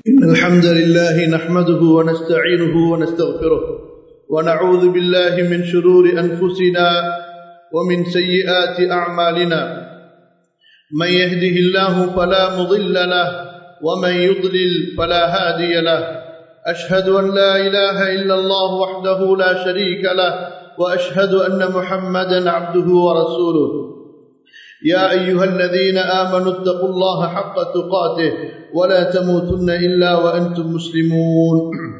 إن الحمد لله نحمده ونستعينه ونستغفره ونعوذ بالله من شرور أنفسنا ومن سيئات أعمالنا من يهده الله فلا مضل له ومن يضلل فلا هادي له أشهد أن لا إله إلا الله وحده لا شريك له وأشهد أن محمدا عبده ورسوله يا أيها الذين آمنوا اتقوا الله حق تقاته ولا تموتن إلا وأنتم مسلمون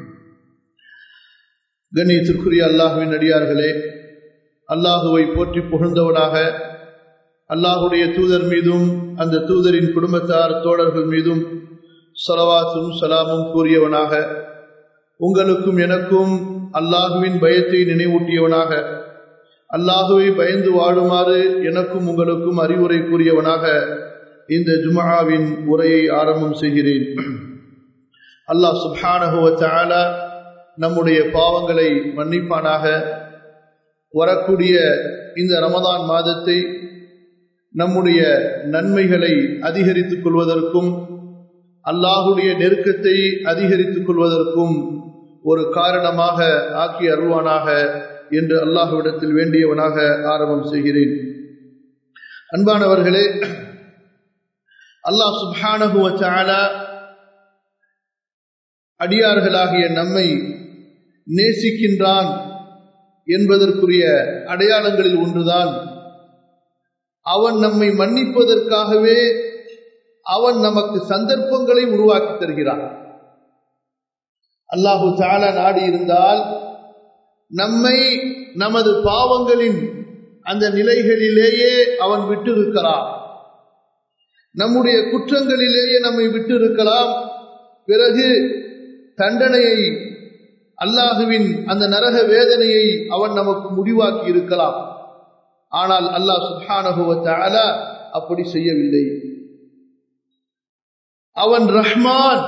கண்ணியத்திற்குரிய அல்லாஹுவின் அடியார்களே அல்லாஹுவை போற்றி புகழ்ந்தவனாக அல்லாஹுடைய தூதர் மீதும் அந்த தூதரின் குடும்பத்தார் தோழர்கள் மீதும் சலவாத்தும் சலாமும் கூறியவனாக உங்களுக்கும் எனக்கும் அல்லாஹுவின் பயத்தை நினைவூட்டியவனாக அல்லாஹுவை பயந்து வாழுமாறு எனக்கும் உங்களுக்கும் அறிவுரை கூறியவனாக இந்த ஜுமாவின் உரையை ஆரம்பம் செய்கிறேன் அல்லாஹ் சுப்ஹானஹுவ நம்முடைய பாவங்களை மன்னிப்பானாக வரக்கூடிய இந்த ரமதான் மாதத்தை நம்முடைய நன்மைகளை அதிகரித்துக் கொள்வதற்கும் அல்லாஹுடைய நெருக்கத்தை அதிகரித்துக் கொள்வதற்கும் ஒரு காரணமாக ஆக்கி அருள்வானாக என்று அல்லாஹுவிடத்தில் வேண்டியவனாக ஆரம்பம் செய்கிறேன் அன்பானவர்களே அல்லாஹ் சுப்ஹானகுவ அடியார்களாகிய நம்மை நேசிக்கின்றான் என்பதற்குரிய அடையாளங்களில் ஒன்றுதான் அவன் நம்மை மன்னிப்பதற்காகவே அவன் நமக்கு சந்தர்ப்பங்களை உருவாக்கி தருகிறான் அல்லாஹு தாலா நாடி இருந்தால் நம்மை நமது பாவங்களின் அந்த நிலைகளிலேயே அவன் விட்டிருக்கிறான் நம்முடைய குற்றங்களிலேயே நம்மை விட்டிருக்கலாம் பிறகு தண்டனையை அல்லாஹுவின் அந்த நரக வேதனையை அவன் நமக்கு முடிவாக்கி இருக்கலாம் ஆனால் அல்லாஹ் சுஹானகுவத்தால அப்படி செய்யவில்லை அவன் ரஹ்மான்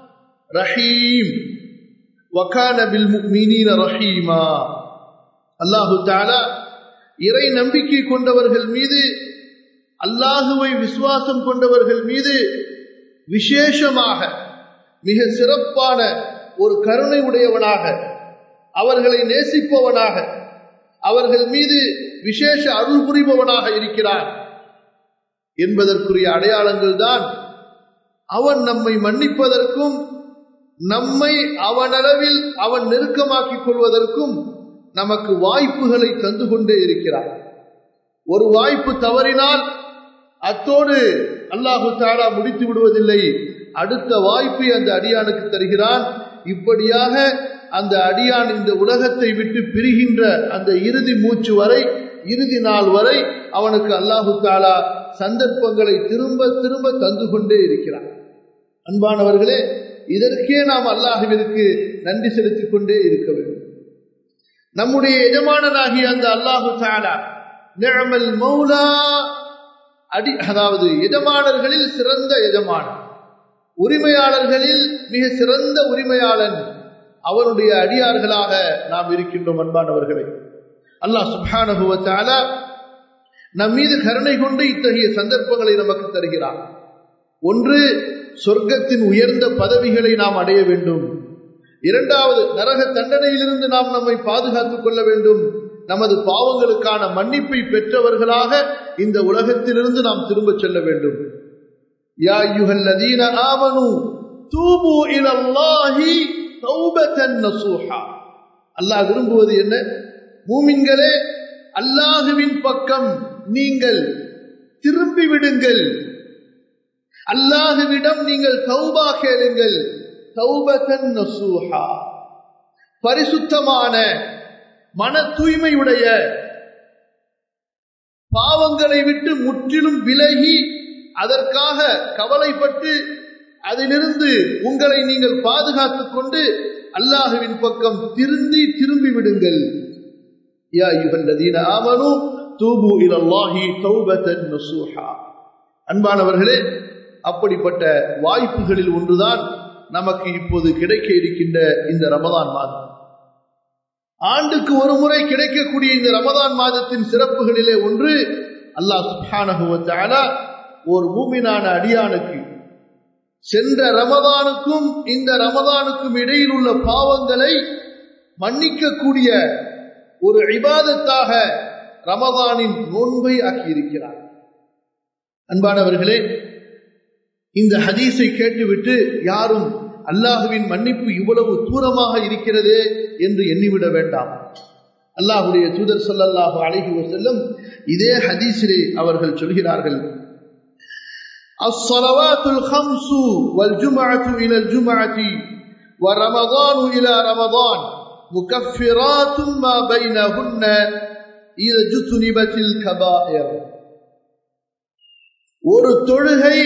ரஹீம் வகான பில் முக்மீனீன ரஹீமா அல்லாஹு தாலா இறை நம்பிக்கை கொண்டவர்கள் மீது அல்லாஹுவை விசுவாசம் கொண்டவர்கள் மீது விசேஷமாக மிக சிறப்பான ஒரு கருணை உடையவனாக அவர்களை நேசிப்பவனாக அவர்கள் மீது விசேஷ அருள் புரிபவனாக இருக்கிறான் என்பதற்குரிய அடையாளங்கள் தான் அவன் நம்மை மன்னிப்பதற்கும் நம்மை அவனளவில் அவன் நெருக்கமாக்கிக் கொள்வதற்கும் நமக்கு வாய்ப்புகளை தந்து கொண்டே இருக்கிறார் ஒரு வாய்ப்பு தவறினால் அத்தோடு அல்லாஹு தாலா முடித்து விடுவதில்லை அடுத்த வாய்ப்பை அந்த அடியானுக்கு தருகிறான் இப்படியாக அந்த அடியான் இந்த உலகத்தை விட்டு பிரிகின்ற அந்த இறுதி மூச்சு வரை இறுதி நாள் வரை அவனுக்கு அல்லாஹு தாலா சந்தர்ப்பங்களை திரும்ப திரும்ப தந்து கொண்டே இருக்கிறான் அன்பானவர்களே இதற்கே நாம் அல்லாஹுவிற்கு நன்றி செலுத்திக் கொண்டே இருக்க வேண்டும் நம்முடைய எஜமானனாகிய அந்த அல்லாஹு தாலா நிழமல் மௌலா அடி அதாவது எஜமானர்களில் சிறந்த எஜமானன் உரிமையாளர்களில் மிக சிறந்த உரிமையாளன் அவனுடைய அடியார்களாக நாம் இருக்கின்றோம் அன்பானவர்களை அல்லாஹ் சுபானுபவத்தால நம் மீது கருணை கொண்டு இத்தகைய சந்தர்ப்பங்களை நமக்கு தருகிறான் ஒன்று சொர்க்கத்தின் உயர்ந்த பதவிகளை நாம் அடைய வேண்டும் இரண்டாவது நரக தண்டனையிலிருந்து நாம் நம்மை பாதுகாத்துக் கொள்ள வேண்டும் நமது பாவங்களுக்கான மன்னிப்பை பெற்றவர்களாக இந்த உலகத்திலிருந்து நாம் திரும்ப செல்ல வேண்டும் யா யுஹல்லதீன ஆமனு தூபு இலல்லாஹி தௌபத்தன் நசூஹா அல்லாஹ் விரும்புவது என்ன மூமின்களே அல்லாஹுவின் பக்கம் நீங்கள் திரும்பி விடுங்கள் அல்லாஹுவிடம் நீங்கள் தௌபா கேளுங்கள் தௌபத்தன் நசூஹா பரிசுத்தமான மன தூய்மையுடைய பாவங்களை விட்டு முற்றிலும் விலகி அதற்காக கவலைப்பட்டு அதிலிருந்து உங்களை நீங்கள் பாதுகாத்துக் கொண்டு அல்லாஹுவின் பக்கம் திருந்தி திரும்பி விடுங்கள் யா யுகல்லதீன ஆமனு தூபு இலல்லாஹி தௌபத்தன் நசூஹா அன்பானவர்களே அப்படிப்பட்ட வாய்ப்புகளில் ஒன்றுதான் நமக்கு இப்போது கிடைக்க இருக்கின்ற இந்த ரமதான் மாதம் ஆண்டுக்கு ஒரு முறை கிடைக்கக்கூடிய இந்த ரமதான் மாதத்தின் சிறப்புகளிலே ஒன்று அல்லாஹ் சுப்ஹானஹு வ தஆலா ஒரு மூமினான அடியானுக்கு சென்ற ரமதானுக்கும் இந்த ரமதானுக்கும் இடையில் உள்ள பாவங்களை மன்னிக்கக்கூடிய ஒரு இபாதத்தாக ரமதானின் நோன்பை ஆக்கியிருக்கிறார் அன்பானவர்களே இந்த ஹதீஸை கேட்டுவிட்டு யாரும் அல்லாஹுவின் மன்னிப்பு இவ்வளவு தூரமாக இருக்கிறதே என்று எண்ணிவிட வேண்டாம் அல்லாஹுடைய தூதர் சொல்லல்லாஹு அழகி செல்லும் இதே ஹதீஸிலே அவர்கள் சொல்கிறார்கள் الصلوات الخمس والجمعة إلى الجمعة ورمضان إلى رمضان مكفرات ما بينهن إذا جتنبت الكبائر ஒரு தொழுகை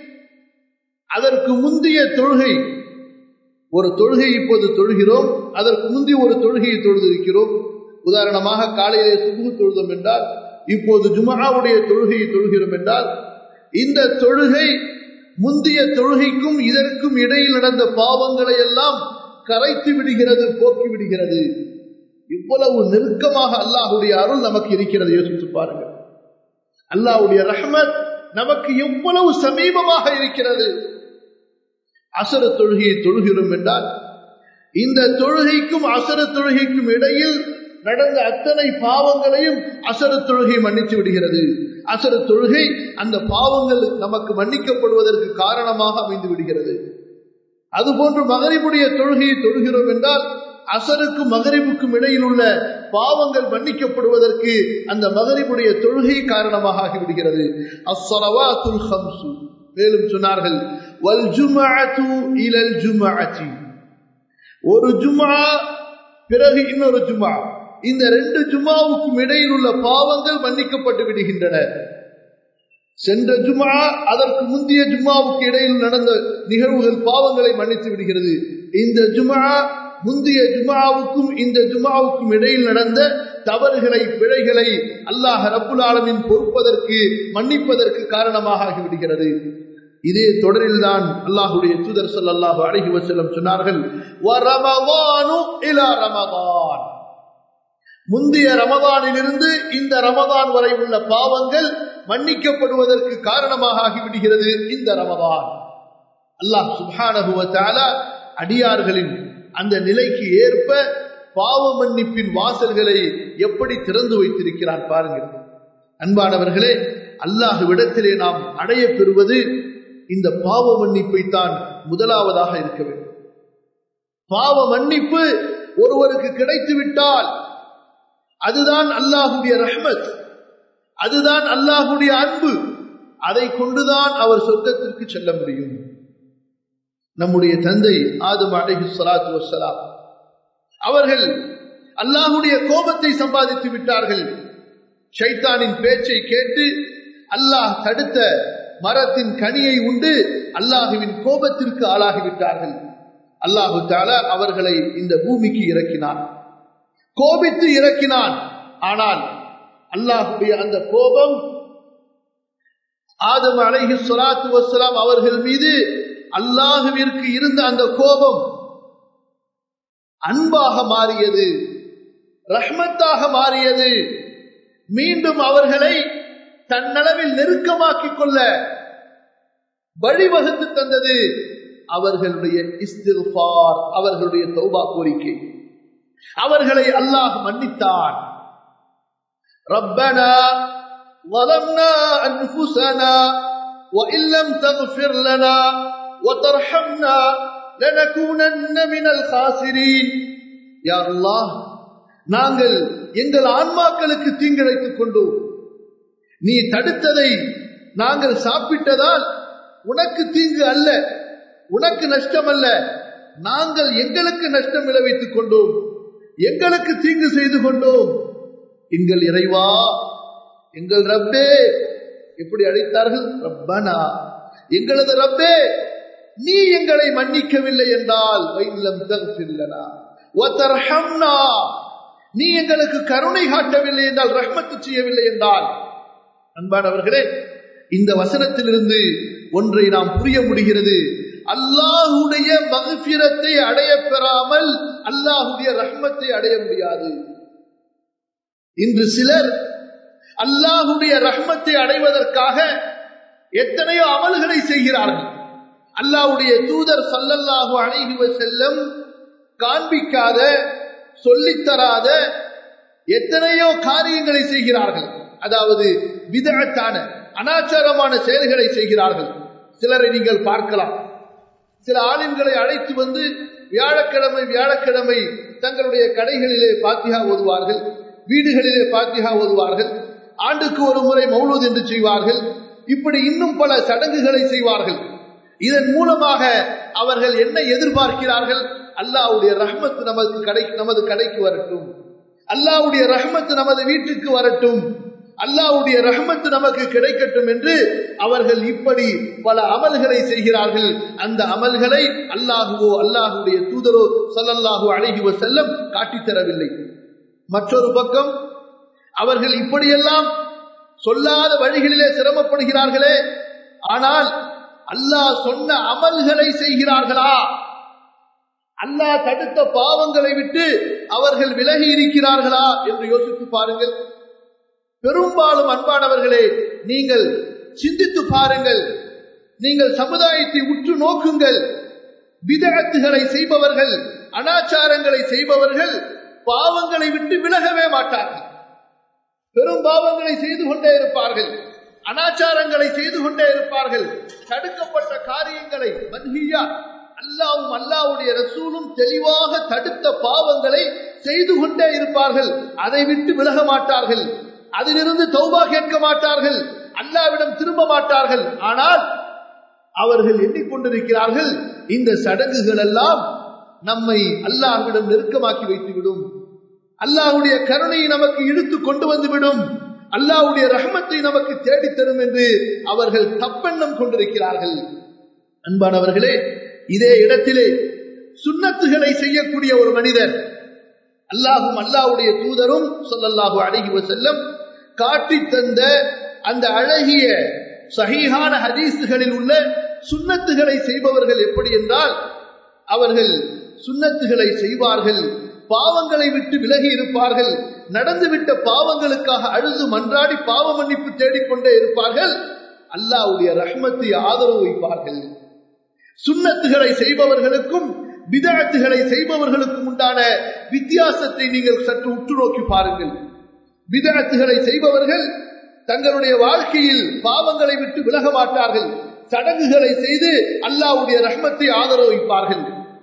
அதற்கு முந்தைய தொழுகை ஒரு தொழுகை இப்போது தொழுகிறோம் அதற்கு முந்தைய ஒரு தொழுகையை தொழுதிருக்கிறோம் உதாரணமாக காலையிலே சுபு தொழுதோம் என்றால் இப்போது ஜுமாவுடைய தொழுகையை தொழுகிறோம் என்றால் இந்த தொழுகை முந்தைய தொழுகைக்கும் இதற்கும் இடையில் நடந்த பாவங்களை எல்லாம் கரைத்து விடுகிறது போக்கி விடுகிறது இவ்வளவு நெருக்கமாக அல்லாஹுடைய அருள் நமக்கு இருக்கிறது யோசித்து பாருங்கள் அல்லாஹுடைய ரஹமத் நமக்கு எவ்வளவு சமீபமாக இருக்கிறது அசர தொழுகையை தொழுகிறோம் என்றால் இந்த தொழுகைக்கும் அசர தொழுகைக்கும் இடையில் நடந்த அத்தனை பாவங்களையும் அசர தொழுகை மன்னித்து விடுகிறது அசர தொழுகை அந்த பாவங்கள் நமக்கு மன்னிக்கப்படுவதற்கு காரணமாக அமைந்து விடுகிறது அதுபோன்று மகரிபுடைய தொழுகையை தொழுகிறோம் என்றால் அசருக்கும் மகரிபுக்கும் இடையில் உள்ள பாவங்கள் மன்னிக்கப்படுவதற்கு அந்த மகரிபுடைய தொழுகை காரணமாக ஆகிவிடுகிறது அஸ்ஸலவாத்துல் ஹம்சு மேலும் சொன்னார்கள் வல் ஜும்அத்து இலல் ஜும்அத்தி ஒரு ஜும்ஆ பிறகு இன்னொரு ஜும்ஆ இந்த ரெண்டு ஜுமாவுக்கும் இடையில் உள்ள பாவங்கள் மன்னிக்கப்பட்டு விடுகின்றன சென்ற ஜுமா அதற்கு முந்தைய ஜும்மாவுக்கு இடையில் நடந்த நிகழ்வுகள் பாவங்களை மன்னித்து விடுகிறது இந்த ஜுமா முந்தைய ஜுமாவுக்கும் இந்த ஜுமாவுக்கும் இடையில் நடந்த தவறுகளை பிழைகளை அல்லாஹ் ரப்புல் ஆலமின் பொறுப்பதற்கு மன்னிப்பதற்கு காரணமாக ஆகிவிடுகிறது இதே தொடரில்தான் அல்லாஹுடைய தூதர் ஸல்லல்லாஹு அலைஹி வஸல்லம் சொன்னார்கள் வரமதானு இலா ரமதான் முந்தைய ரமதானிலிருந்து இந்த ரமதான் வரை உள்ள பாவங்கள் மன்னிக்கப்படுவதற்கு காரணமாக ஆகிவிடுகிறது இந்த ரமதான் அல்லாஹ் சுப்ஹானஹு வ தஆலா அடியார்களின் அந்த நிலைக்கு ஏற்ப பாவ மன்னிப்பின் வாசல்களை எப்படி திறந்து வைத்திருக்கிறான் பாருங்கள் அன்பானவர்களே அல்லாஹுவிடத்திலே நாம் அடைய பெறுவது இந்த பாவ மன்னிப்பை தான் முதலாவதாக இருக்க வேண்டும் பாவ மன்னிப்பு ஒருவருக்கு கிடைத்து விட்டால் அதுதான் அல்லாஹுடைய ரஹ்மத் அதுதான் அல்லாஹுடைய அன்பு அதை கொண்டுதான் அவர் சொர்க்கத்திற்கு செல்ல முடியும் நம்முடைய தந்தை ஆதம் அலைஹி ஸலாத்து வஸ்ஸலாம் அவர்கள் அல்லாஹுடைய கோபத்தை சம்பாதித்து விட்டார்கள் ஷைத்தானின் பேச்சை கேட்டு அல்லாஹ் தடுத்த மரத்தின் கனியை உண்டு அல்லாஹுவின் கோபத்திற்கு ஆளாகிவிட்டார்கள் அல்லாஹு தாலா அவர்களை இந்த பூமிக்கு இறக்கினான் கோபித்து இறக்கினான் ஆனால் அல்லாஹுடைய அந்த கோபம் ஆதம் அலைஹி ஸலாத்து வஸ்ஸலாம் அவர்கள் மீது அல்லாஹுவிற்கு இருந்த அந்த கோபம் அன்பாக மாறியது ரஹ்மத்தாக மாறியது மீண்டும் அவர்களை தன்னளவில் நெருக்கமாக்கிக் கொள்ள வழிவகுத்து தந்தது அவர்களுடைய இஸ்திஃபார் அவர்களுடைய தௌபா கோரிக்கை அவர்களை அல்லாஹ் மன்னித்தான் ربنا ظلمنا أنفسنا وإن لم تغفر لنا وترحمنا لنكونن من الخاسرين يا الله நாங்கள் எங்கள் ஆன்மாக்களுக்கு தீங்கிழைத்துக் கொண்டோம் நீ தடுத்ததை நாங்கள் சாப்பிட்டதால் உனக்கு தீங்கு அல்ல உனக்கு நஷ்டம் அல்ல நாங்கள் எங்களுக்கு நஷ்டம் விளைவித்துக் கொண்டோம் எங்களுக்கு தீங்கு செய்து கொண்டோம் எங்கள் இறைவா எங்கள் ரப்பே எப்படி அழைத்தார்கள் ரப்பனா எங்களது ரப்பே நீ எங்களை மன்னிக்கவில்லை என்றால் வைலம் தகுப்பில்லனா ஒத்தர்ஹம்னா நீ எங்களுக்கு கருணை காட்டவில்லை என்றால் ரஹ்மத்து செய்யவில்லை என்றால் அன்பானவர்களே இந்த வசனத்திலிருந்து ஒன்றை நாம் புரிய முடிகிறது அல்லாஹுடைய மகபிரத்தை அடைய பெறாமல் அல்லாஹுடைய ரஹ்மத்தை அடைய முடியாது இன்று சிலர் அல்லாஹுடைய ரஹ்மத்தை அடைவதற்காக எத்தனையோ அமல்களை செய்கிறார்கள் அல்லாவுடைய தூதர் சல்லல்லாஹு அலைஹி செல்லம் காண்பிக்காத சொல்லித்தராத எத்தனையோ காரியங்களை செய்கிறார்கள் அதாவது விதத்தான அனாச்சாரமான செயல்களை செய்கிறார்கள் சிலரை நீங்கள் பார்க்கலாம் சில ஆளுங்களை அழைத்து வந்து வியாழக்கிழமை வியாழக்கிழமை தங்களுடைய கடைகளிலே பாத்தியா ஓதுவார்கள் வீடுகளிலே பாத்தியா ஓதுவார்கள் ஆண்டுக்கு ஒரு முறை மௌலூத் என்று செய்வார்கள் இப்படி இன்னும் பல சடங்குகளை செய்வார்கள் இதன் மூலமாக அவர்கள் என்ன எதிர்பார்க்கிறார்கள் அல்லாவுடைய ரஹ்மத்து நமது கடை நமது கடைக்கு வரட்டும் அல்லாவுடைய ரஹ்மத்து நமது வீட்டுக்கு வரட்டும் அல்லாவுடைய ரஹ்மத்து நமக்கு கிடைக்கட்டும் என்று அவர்கள் இப்படி பல அமல்களை செய்கிறார்கள் அந்த அமல்களை அல்லாஹுவோ அல்லாஹுடைய தூதரோ சல்லல்லாஹு அழகிவ செல்லம் காட்டித்தரவில்லை மற்றொரு பக்கம் அவர்கள் இப்படியெல்லாம் சொல்லாத வழிகளிலே சிரமப்படுகிறார்களே ஆனால் அல்லாஹ் சொன்ன அமல்களை செய்கிறார்களா அல்லாஹ் தடுத்த பாவங்களை விட்டு அவர்கள் விலகி இருக்கிறார்களா என்று யோசித்து பாருங்கள் பெரும்பாலும் அன்பானவர்களே நீங்கள் சிந்தித்து பாருங்கள் நீங்கள் சமுதாயத்தை உற்று நோக்குங்கள் விதகத்துகளை செய்பவர்கள் அனாச்சாரங்களை செய்பவர்கள் பாவங்களை விட்டு விலகவே மாட்டார்கள் பெரும் பாவங்களை செய்து கொண்டே இருப்பார்கள் அனாச்சாரங்களை செய்து கொண்டே இருப்பார்கள் தடுக்கப்பட்ட காரியங்களை மன்ஹியா அல்லாவும் அல்லாவுடைய ரசூலும் தெளிவாக தடுத்த பாவங்களை செய்து கொண்டே இருப்பார்கள் அதை விட்டு விலக மாட்டார்கள் அதிலிருந்து தௌபா கேட்க மாட்டார்கள் அல்லாவிடம் திரும்ப மாட்டார்கள் ஆனால் அவர்கள் எண்ணிக்கொண்டிருக்கிறார்கள் இந்த சடங்குகள் எல்லாம் நம்மை அல்லாஹ்விடம் நெருக்கமாக்கி வைத்துவிடும் அல்லாஹுடைய கருணையை நமக்கு இழுத்து கொண்டு வந்துவிடும் அல்லாஹுடைய ரஹமத்தை நமக்கு தேடித்தரும் என்று அவர்கள் தப்பெண்ணம் கொண்டிருக்கிறார்கள் அன்பானவர்களே இதே இடத்திலே சுண்ணத்துகளை செய்யக்கூடிய ஒரு மனிதர் அல்லாஹும் அல்லாஹுடைய தூதரும் சொல்லல்லாஹு அழகி செல்லம் காட்டி தந்த அந்த அழகிய சஹீஹான ஹதீஸுகளில் உள்ள சுண்ணத்துகளை செய்பவர்கள் எப்படி என்றால் அவர்கள் சுண்ணத்துகளை செய்வார்கள் பாவங்களை விட்டு விலகி இருப்பார்கள் நடந்துவிட்ட பாவங்களுக்காக அழுது மன்றாடி பாவ மன்னிப்பு தேடிக்கொண்டே இருப்பார்கள் அல்லாவுடைய ரஹ்மத்தை ஆதரவு வைப்பார்கள் சுண்ணத்துகளை செய்பவர்களுக்கும் விதாத்துகளை செய்பவர்களுக்கும் உண்டான வித்தியாசத்தை நீங்கள் சற்று உற்று நோக்கி பாருங்கள் விதாத்துகளை செய்பவர்கள் தங்களுடைய வாழ்க்கையில் பாவங்களை விட்டு விலக மாட்டார்கள் சடங்குகளை செய்து அல்லாவுடைய ரஹ்மத்தை ஆதரவு வைப்பார்கள்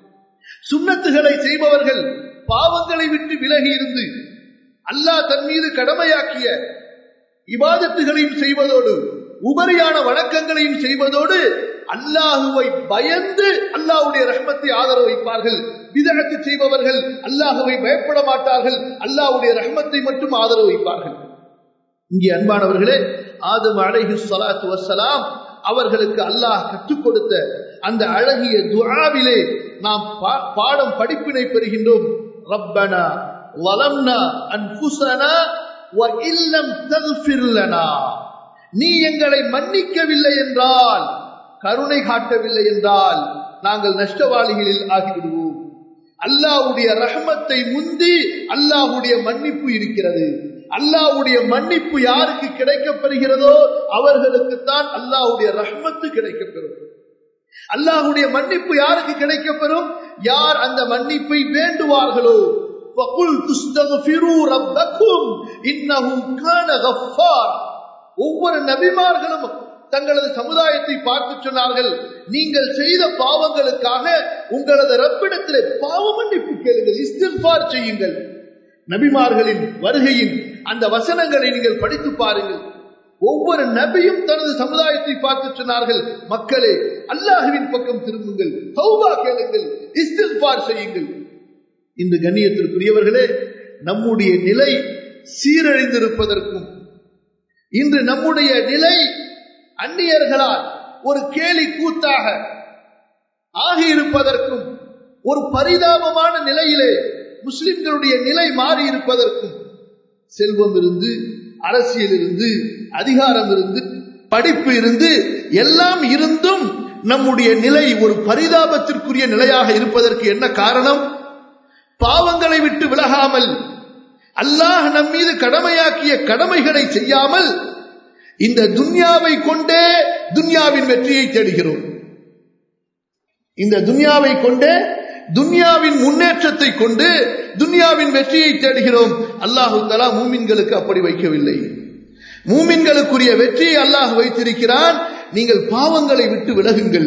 சுண்ணத்துகளை செய்பவர்கள் பாவங்களை விட்டு விலகி இருந்து அல்லாஹ் தன் மீது கடமையாக்கிய இபாதத்துகளையும் செய்வதோடு உபரியான வணக்கங்களையும் செய்வதோடு அல்லாஹுவை பயந்து அல்லாஹுடைய ரஹ்மத்தை ஆதரவு வைப்பார்கள் விதகத்து செய்பவர்கள் அல்லாஹுவை பயப்பட மாட்டார்கள் அல்லாஹுடைய ரஹ்மத்தை மட்டும் ஆதரவு வைப்பார்கள் இங்கே அன்பானவர்களே ஆதம் அழகி சலாத்து வசலாம் அவர்களுக்கு அல்லாஹ் கற்றுக் கொடுத்த அந்த அழகிய துஆவிலே நாம் பாடம் படிப்பினை பெறுகின்றோம் ரப்பனா வலம்னா அன்புசனா வ இல்லம் தகுஃபிர் லனா நீ எங்களை மன்னிக்கவில்லை என்றால் கருணை காட்டவில்லை என்றால் நாங்கள் நஷ்டவாளிகளில் ஆகிவிடுவோம் அல்லாவுடைய ரஹமத்தை முந்தி அல்லாஹுடைய மன்னிப்பு இருக்கிறது அல்லாஹுடைய மன்னிப்பு யாருக்கு கிடைக்கப்பெறுகிறதோ அவர்களுக்குத்தான் அல்லாஹுடைய ரஹ்மத்து கிடைக்கப்பெறும் அல்லாஹுடைய மன்னிப்பு யாருக்கு கிடைக்கப்பெறும் யார் அந்த மன்னிப்பை வேண்டுவார்களோ ஒவ்வொரு நபிமார்களும் தங்களது சமுதாயத்தை பார்த்து சொன்னார்கள் நீங்கள் செய்த பாவங்களுக்காக உங்களது ரப்பிடத்தில் பாவ மன்னிப்பு கேளுங்கள் இஸ்திஃபார் செய்யுங்கள் நபிமார்களின் வருகையின் அந்த வசனங்களை நீங்கள் படித்து பாருங்கள் ஒவ்வொரு நபியும் தனது சமுதாயத்தை பார்த்து சொன்னார்கள் மக்களே அல்லாஹுவின் பக்கம் திரும்புங்கள் தௌபா கேளுங்கள் இஸ்திஃபார் செய்யுங்கள் இந்த கண்ணியத்திற்குரியவர்களே நம்முடைய நிலை சீரழிந்திருப்பதற்கும் இன்று நம்முடைய நிலை அந்நியர்களால் ஒரு கேலி கூத்தாக ஆகியிருப்பதற்கும் ஒரு பரிதாபமான நிலையிலே முஸ்லிம்களுடைய நிலை மாறி இருப்பதற்கும் செல்வம் இருந்து அரசியல் இருந்து அதிகாரம் இருந்து படிப்பு இருந்து எல்லாம் இருந்தும் நம்முடைய நிலை ஒரு பரிதாபத்திற்குரிய நிலையாக இருப்பதற்கு என்ன காரணம் பாவங்களை விட்டு விலகாமல் அல்லாஹ் நம் மீது கடமையாக்கிய கடமைகளை செய்யாமல் இந்த துன்யாவை கொண்டே துன்யாவின் வெற்றியை தேடுகிறோம் இந்த துன்யாவை கொண்டே துன்யாவின் முன்னேற்றத்தை கொண்டு துன்யாவின் வெற்றியை தேடுகிறோம் அல்லாஹு தலா மூமின்களுக்கு அப்படி வைக்கவில்லை மூமின்களுக்குரிய வெற்றியை அல்லாஹ் வைத்திருக்கிறான் நீங்கள் பாவங்களை விட்டு விலகுங்கள்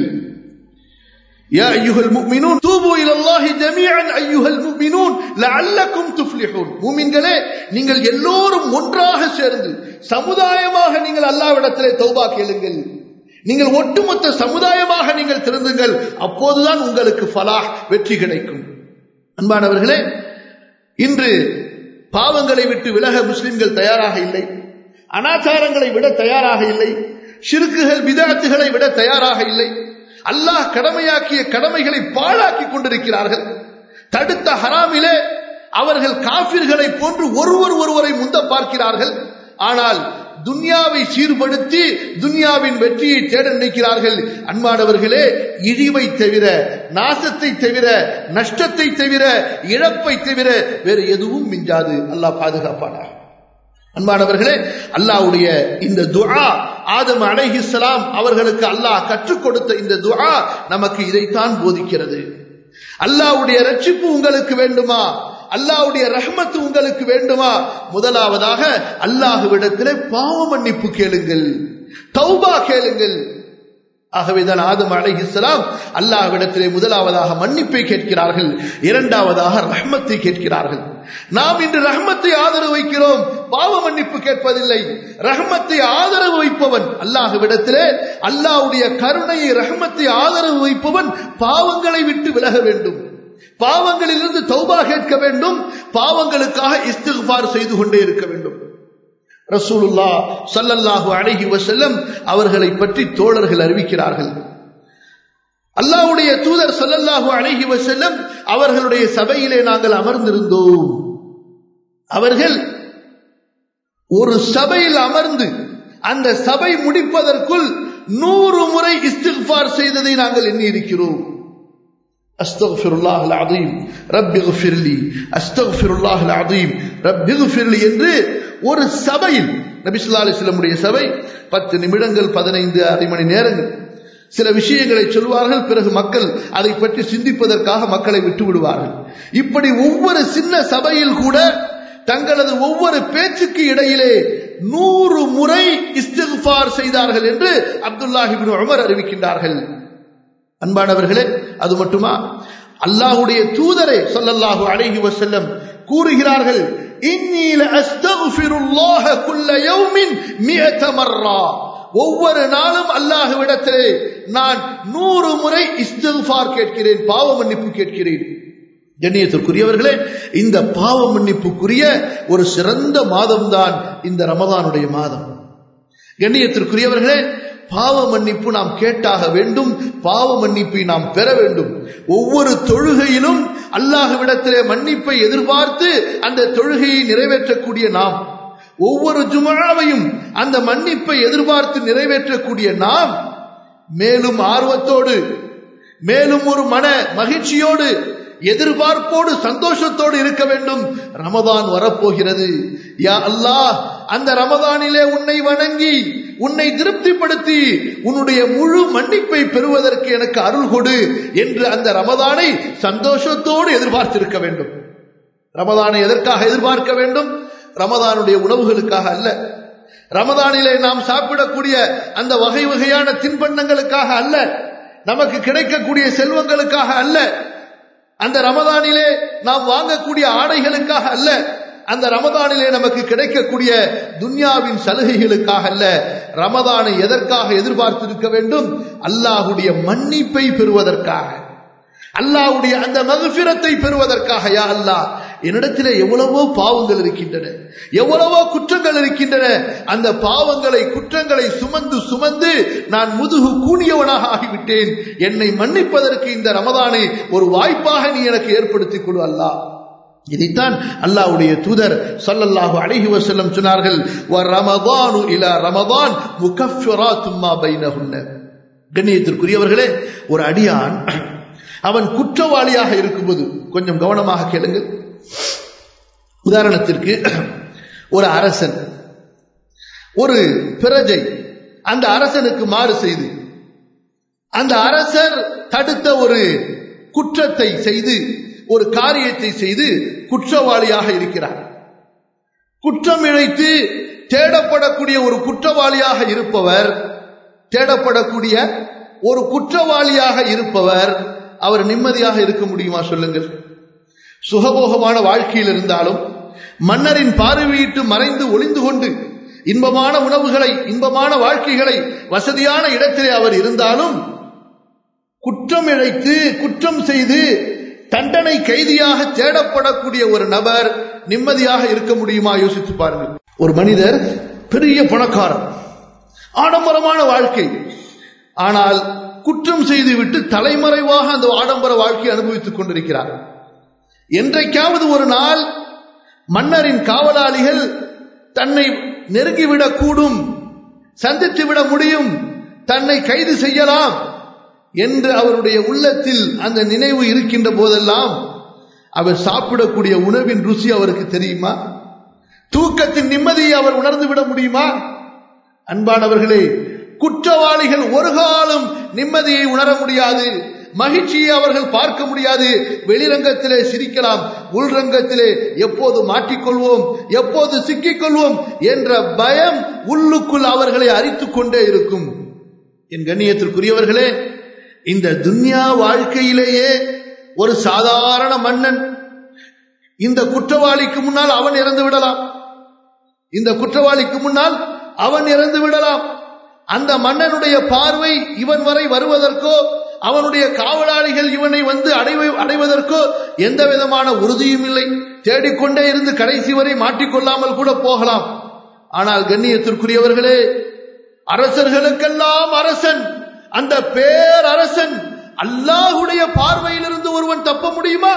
يا أيها المؤمنون توبوا إلى الله جميعا أيها المؤمنون لعلكم تفلحون மூமின்களே நீங்கள் எல்லோரும் ஒன்றாக சேர்ந்து சமுதாயமாக நீங்கள் அல்லாஹ்விடத்திலே தௌபா கேளுங்கள் நீங்கள் ஒட்டுமொத்த சமுதாயமாக நீங்கள் திருந்துங்கள் அப்போதுதான் உங்களுக்கு ஃபலாஹ் வெற்றி கிடைக்கும் அன்பானவர்களே இன்று பாவங்களை விட்டு விலக முஸ்லிம்கள் தயாராக இல்லை அனாச்சாரங்களை விட தயாராக இல்லை ஷிருக்குகள் விதாத்துகளை விட தயாராக இல்லை அல்லாஹ் கடமையாக்கிய கடமைகளை பாழாக்கி கொண்டிருக்கிறார்கள் தடுத்த ஹராமிலே அவர்கள் காபிர்களை போன்று ஒருவர் ஒருவரை முந்த பார்க்கிறார்கள் ஆனால் துன்யாவை சீர்படுத்தி துன்யாவின் வெற்றியை தேட நினைக்கிறார்கள் அன்பானவர்களே இழிவை தவிர நாசத்தை தவிர நஷ்டத்தை தவிர இழப்பை தவிர வேறு எதுவும் மிஞ்சாது அல்லாஹ் பாதுகாப்பானார் அன்பானவர்களே அல்லாஹ்வுடைய இந்த துஆ ஆதம் அலைஹிஸ்ஸலாம் அவர்களுக்கு அல்லாஹ் கற்றுக் கொடுத்த இந்த துஆ நமக்கு இதைத்தான் போதிக்கிறது அல்லாஹ்வுடைய ரட்சிப்பு உங்களுக்கு வேண்டுமா அல்லாஹ்வுடைய ரஹ்மத்து உங்களுக்கு வேண்டுமா முதலாவதாக அல்லாஹ்விடத்திலே பாவ மன்னிப்பு கேளுங்கள் தௌபா கேளுங்கள் ஆகவேதான் ஆதம் அலைஹிஸ்ஸலாம் அல்லாஹ்விடத்திலே முதலாவதாக மன்னிப்பை கேட்கிறார்கள் இரண்டாவதாக ரஹ்மத்தை கேட்கிறார்கள் நாம் இன்று ரஹ்மத்தை ஆதரவு வைக்கிறோம் பாவ மன்னிப்பு கேட்பதில்லை ரஹ்மத்தை ஆதரவு வைப்பவன் அல்லாஹ்விடத்திலே அல்லாஹ்வுடைய கருணையை ரஹ்மத்தை ஆதரவு வைப்பவன் பாவங்களை விட்டு விலக வேண்டும் பாவங்களிலிருந்து தௌபா கேட்க வேண்டும் பாவங்களுக்காக இஸ்திஃபார் செய்து கொண்டே இருக்க வேண்டும் ரசூலுல்லா சல்லல்லாஹு அலைஹி வஸல்லம் அவர்களை பற்றி தோழர்கள் அறிவிக்கிறார்கள் அல்லாஹ்வுடைய தூதர் சல்லல்லாஹு அலைஹி வஸல்லம் அவர்களுடைய சபையிலே நாங்கள் அமர்ந்திருந்தோம் அவர்கள் ஒரு சபையில் அமர்ந்து அந்த சபை முடிப்பதற்குள் நூறு முறை இஸ்திஃபார் செய்ததை நாங்கள் எண்ணி இருக்கிறோம் أستغفر الله العظيم رب اغفر لي أستغفر الله العظيم رب اغفر لي என்று ஒரு சபையில் நபி ஸல்லல்லாஹு அலைஹி வஸல்லமுடைய சபை 10 நிமிடங்கள் 15 அரை மணி நேரங்கள் சில விஷயங்களை சொல்வார்கள் பிறகு மக்கள் அதை பற்றி சிந்திப்பதற்காக மக்களை விட்டு விடுவார்கள் இப்படி ஒவ்வொரு சின்ன சபையில் கூட தங்களது ஒவ்வொரு பேச்சுக்கு இடையிலே நூறு முறை இஸ்திஃபார் செய்தார்கள் என்று அப்துல்லாஹிபின் உமர் அறிவிக்கின்றார்கள் அன்பானவர்களே அது மட்டுமா அல்லாஹுடைய தூதரே சொல்லல்லாஹு அலைஹி வஸல்லம் கூறுகிறார்கள் இன்னி லஅஸ்தக்ஃபிருல்லாஹ குல்ல யௌமின் மியத மர்ரா ஒவ்வொரு நாளும் அல்லாஹ்விடத்திலே நான் நூறு முறை இஸ்திஃபார் கேட்கிறேன் பாவ மன்னிப்பு கேட்கிறேன் கண்ணியத்திற்குரியவர்களே இந்த பாவ மன்னிப்புக்குரிய ஒரு சிறந்த மாதம்தான் இந்த ரமதானுடைய மாதம் கண்ணியத்திற்குரியவர்களே பாவ மன்னிப்பு நாம் கேட்டாக வேண்டும் பாவ மன்னிப்பை நாம் பெற வேண்டும் ஒவ்வொரு தொழுகையிலும் அல்லாஹ்விடத்திலே மன்னிப்பை எதிர்பார்த்து அந்த தொழுகையை நிறைவேற்றக்கூடிய நாம் ஒவ்வொரு ஜுமாவையும் அந்த மன்னிப்பை எதிர்பார்த்து நிறைவேற்றக்கூடிய நாம் மேலும் ஆர்வத்தோடு மேலும் ஒரு மன மகிழ்ச்சியோடு எதிர்பார்ப்போடு சந்தோஷத்தோடு இருக்க வேண்டும் ரமதான் வரப்போகிறது யா அல்லாஹ் அந்த ரமதானிலே உன்னை வணங்கி உன்னை திருப்திப்படுத்தி உன்னுடைய முழு மன்னிப்பை பெறுவதற்கு எனக்கு அருள் கொடு என்று அந்த ரமதானை சந்தோஷத்தோடு எதிர்பார்த்திருக்க வேண்டும் ரமதானை எதற்காக எதிர்பார்க்க வேண்டும் ரமதானுடைய உணவுகளுக்காக அல்ல ரமதானிலே நாம் சாப்பிடக்கூடிய அந்த வகை வகையான தின்பண்டங்களுக்காக அல்ல நமக்கு கிடைக்கக்கூடிய செல்வங்களுக்காக அல்ல அந்த ரமதானிலே நாம் வாங்கக்கூடிய ஆடைகளுக்காக அல்ல அந்த ரமதானிலே நமக்கு கிடைக்கக்கூடிய துன்யாவின் சலுகைகளுக்காக அல்ல ரமதானை எதற்காக எதிர்பார்த்திருக்க வேண்டும் அல்லாஹுடைய மன்னிப்பை பெறுவதற்காக அல்லாஹுடைய அந்த மகபிரத்தை பெறுவதற்காக யா அல்லாஹ் என்னிடத்திலே எவ்வளவோ பாவங்கள் இருக்கின்றன எவ்வளவோ குற்றங்கள் இருக்கின்றன அந்த பாவங்களை குற்றங்களை சுமந்து சுமந்து நான் முதுகு கூடியவனாக ஆகிவிட்டேன் என்னை மன்னிப்பதற்கு இந்த ரமதானை ஒரு வாய்ப்பாக நீ எனக்கு ஏற்படுத்திக் கொடு அல்லாஹ் இதைத்தான் அல்லாஹ்வுடைய தூதர் ஸல்லல்லாஹு அலைஹி வஸல்லம் சொன்னார்கள் வ ரமதானு இலா ரமதான் முகஃபிராத்தும் மா பைனஹுன்ன கண்ணியத்திற்குரியவர்களே ஒரு அடியான் அவன் குற்றவாளியாக இருக்கும்போது கொஞ்சம் கவனமாக கேளுங்கள் உதாரணத்திற்கு ஒரு அரசன் ஒரு பிரஜை அந்த அரசனுக்கு மாறு செய்து அந்த அரசர் தடுத்த ஒரு குற்றத்தை செய்து ஒரு காரியத்தை செய்து குற்றவாளியாக இருக்கிறார் குற்றம் இழைத்து தேடப்படக்கூடிய ஒரு குற்றவாளியாக இருப்பவர் தேடப்படக்கூடிய ஒரு குற்றவாளியாக இருப்பவர் அவர் நிம்மதியாக இருக்க முடியுமா சொல்லுங்கள் சுகபோகமான வாழ்க்கையில் இருந்தாலும் மன்னரின் பார்வையிட்டு மறைந்து ஒளிந்து கொண்டு இன்பமான உணவுகளை இன்பமான வாழ்க்கைகளை வசதியான இடத்திலே அவர் இருந்தாலும் குற்றம் இழைத்து குற்றம் செய்து தண்டனை கைதியாக தேடப்படக்கூடிய ஒரு நபர் நிம்மதியாக இருக்க முடியுமா யோசித்து பாருங்கள் ஒரு மனிதர் பெரிய பணக்காரர் ஆடம்பரமான வாழ்க்கை ஆனால் குற்றம் செய்துவிட்டு தலைமறைவாக அந்த ஆடம்பர வாழ்க்கையை அனுபவித்துக் கொண்டிருக்கிறார் என்றைக்காவது ஒரு நாள் மன்னரின் காவலாளிகள் தன்னை நெருங்கிவிடக் கூடும் சந்தித்து விட முடியும் தன்னை கைது செய்யலாம் என்று அவருடைய உள்ளத்தில் அந்த நினைவு இருக்கின்ற போதெல்லாம் அவர் சாப்பிடக்கூடிய உணவின் ருசி அவருக்கு தெரியுமா தூக்கத்தின் நிம்மதியை அவர் உணர்ந்து விட முடியுமா அன்பானவர்களே குற்றவாளிகள் ஒரு காலம் நிம்மதியை உணர முடியாது மகிழ்ச்சியை அவர்கள் பார்க்க முடியாது வெளிரங்கத்திலே சிரிக்கலாம் உள்ரங்கத்திலே எப்போது மாட்டிக்கொள்வோம் எப்போது சிக்கிக்கொள்வோம் என்ற பயம் உள்ளுக்குள் அவர்களை அரித்துக் கொண்டே இருக்கும் என் கண்ணியத்திற்குரியவர்களே இந்த துன்யா வாழ்க்கையிலேயே ஒரு சாதாரண மன்னன் இந்த குற்றவாளிக்கு முன்னால் அவன் இறந்து விடலாம் இந்த குற்றவாளிக்கு முன்னால் அவன் இறந்து விடலாம் அந்த மன்னனுடைய பார்வை இவன் வரை வருவதற்கோ அவனுடைய காவலாளிகள் இவனை வந்து அடைவை அடைவதற்கோ எந்த விதமான உறுதியும் இல்லை தேடிக்கொண்டே இருந்து கடைசி வரை மாட்டிக்கொள்ளாமல் கூட போகலாம் ஆனால் கண்ணியத்திற்குரியவர்களே அரசர்களுக்கெல்லாம் அரசன் அந்த பேரரசன் அல்லாஹுடைய பார்வையிலிருந்து ஒருவன் தப்ப முடியுமா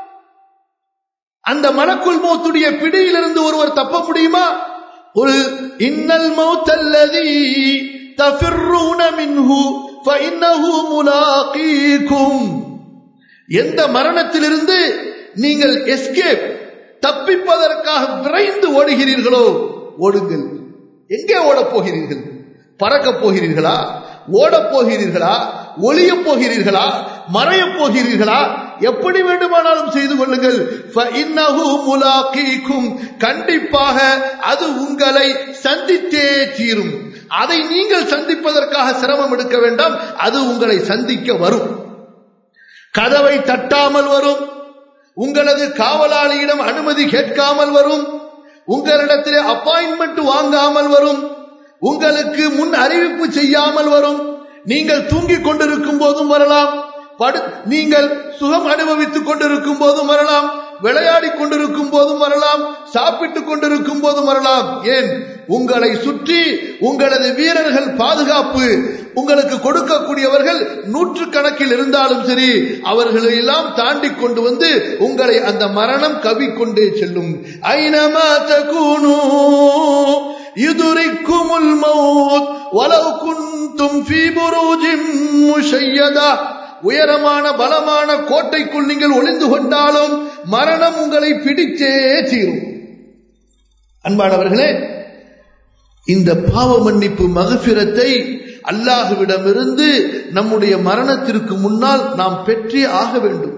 அந்த மலக்குள் மௌத்துடைய பிடியிலிருந்து ஒருவர் தப்ப முடியுமா ஒரு இன்னல் மௌத்தல்லதி தஃபிர்ரூன மின்ஹு ஃபஇன்னஹு முலாகீக்கும் எந்த மரணத்திலிருந்து நீங்கள் எஸ்கேப் தப்பிப்பதற்காக விரைந்து ஓடுகிறீர்களோ ஓடுங்கள் எங்கே ஓடப் போகிறீர்கள் பறக்கப் போகிறீர்களா ஓடப் போகிறீர்களா ஒளியப் போகிறீர்களா மறையப் போகிறீர்களா எப்படி வேண்டுமானாலும் செய்து கொள்ளுங்கள் கண்டிப்பாக அது உங்களை சந்தித்தே தீரும் அதை நீங்கள் சந்திப்பதற்காக சிரமம் எடுக்க வேண்டாம் அது உங்களை சந்திக்க வரும் கதவை தட்டாமல் வரும் உங்களது காவலாளியிடம் அனுமதி கேட்காமல் வரும் உங்களிடத்திலே அப்பாயின்மெண்ட் வாங்காமல் வரும் உங்களுக்கு முன் அறிவிப்பு செய்யாமல் வரும் நீங்கள் தூங்கிக் கொண்டிருக்கும் போதும் வரலாம் படு நீங்கள் சுகம் அனுபவித்துக் கொண்டிருக்கும் போதும் வரலாம் விளையாடி கொண்டிருக்கும் போதும் வரலாம் சாப்பிட்டுக் கொண்டிருக்கும் போதும் வரலாம் ஏன் உங்களை சுற்றி உங்களது வீரர்கள் பாதுகாப்பு உங்களுக்கு கொடுக்கக்கூடியவர்கள் நூற்று கணக்கில் இருந்தாலும் சரி அவர்களை எல்லாம் தாண்டி கொண்டு வந்து உங்களை அந்த மரணம் கவிக்கொண்டே செல்லும் ஐனமா தகுனு இதுரிக்குமுல் மௌத் வலவு குந்தும் ஃபீ புரூஜின் முஷையதா உயரமான பலமான கோட்டைக்குள் நீங்கள் ஒளிந்து கொண்டாலும் மரணம் உங்களை பிடிச்சே தீரும் அன்பானவர்களே இந்த பாவ மன்னிப்பு மகபிரத்தை அல்லாஹுவிடமிருந்து நம்முடைய மரணத்திற்கு முன்னால் நாம் பெற்றே ஆக வேண்டும்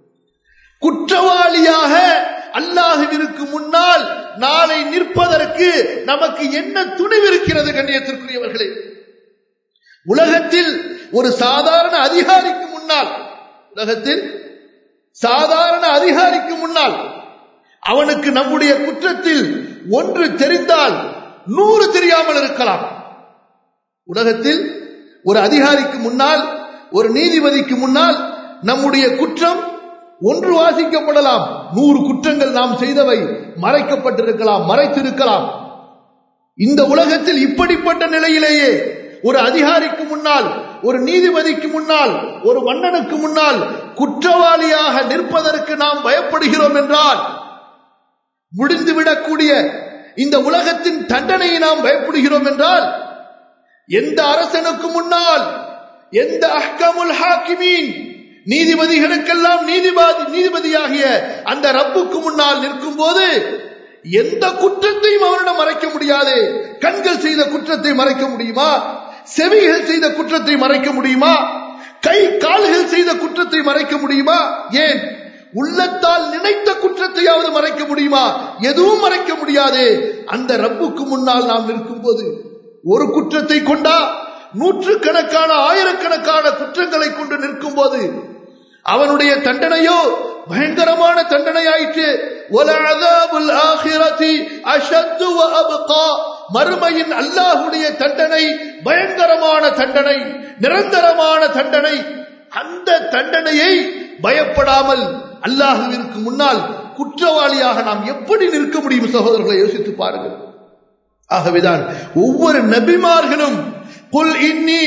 குற்றவாளியாக அல்லாஹுவிற்கு முன்னால் நாளை நிற்பதற்கு நமக்கு என்ன துணிவு இருக்கிறது கண்ணியத்திற்குரியவர்களே உலகத்தில் ஒரு சாதாரண அதிகாரிக்கு முன்னால் உலகத்தில் சாதாரண அதிகாரிக்கு முன்னால் அவனுக்கு நம்முடைய குற்றத்தில் ஒன்று தெரிந்தால் நூறு தெரியாமல் இருக்கலாம் உலகத்தில் ஒரு அதிகாரிக்கு முன்னால் ஒரு நீதிபதிக்கு முன்னால் நம்முடைய குற்றம் ஒன்று வாசிக்கப்படலாம் நூறு குற்றங்கள் நாம் செய்தவை மறைக்கப்பட்டிருக்கலாம் மறைத்திருக்கலாம் இந்த உலகத்தில் இப்படிப்பட்ட நிலையிலேயே ஒரு அதிகாரிக்கு முன்னால் ஒரு நீதிபதிக்கு முன்னால் ஒரு மன்னனுக்கு முன்னால் குற்றவாளியாக நிற்பதற்கு நாம் பயப்படுகிறோம் என்றால் முடிந்துவிடக்கூடிய இந்த உலகத்தின் தண்டனையை நாம் பயப்படுகிறோம் என்றால் எந்த அரசனுக்கு முன்னால் எந்த அஹ்கமுல் ஹாக்கிமீன் நீதிபதிகளுக்கெல்லாம் நீதிபதி நீதிபதியாகிய அந்த ரப்புக்கு முன்னால் நிற்கும் போது எந்த குற்றத்தையும் அவனிடம் மறைக்க முடியாது கண்கள் செய்த குற்றத்தை மறைக்க முடியுமா செவிகள் செய்த குற்றத்தை மறைக்க முடியுமா கை கால்கள் செய்த குற்றத்தை மறைக்க முடியுமா ஏன் உள்ளத்தால் நினைத்த குற்றத்தையாவது மறைக்க முடியுமா எதுவும் மறைக்க முடியாது அந்த ரப்புக்கு முன்னால் நாம் நிற்கும் போது ஒரு குற்றத்தை கொண்டா நூற்றுக்கணக்கான ஆயிரக்கணக்கான குற்றங்களை கொண்டு நிற்கும் போது அவனுடைய தண்டனையோ பயங்கரமான தண்டனையாயிற்று வலஅதாபுல் ஆகிரதி அஷத்து வ அப்கா மறுமையின் அல்லாஹ்வுடைய தண்டனை பயங்கரமான தண்டனை நிரந்தரமான தண்டனை அந்த தண்டனையை பயப்படாமல் அல்லாஹுவிற்கு முன்னால் குற்றவாளியாக நாம் எப்படி நிற்க முடியும் சகோதரர்களை யோசித்து பாருங்கள் ஆகவேதான் ஒவ்வொரு நபிமார்களும் قل إني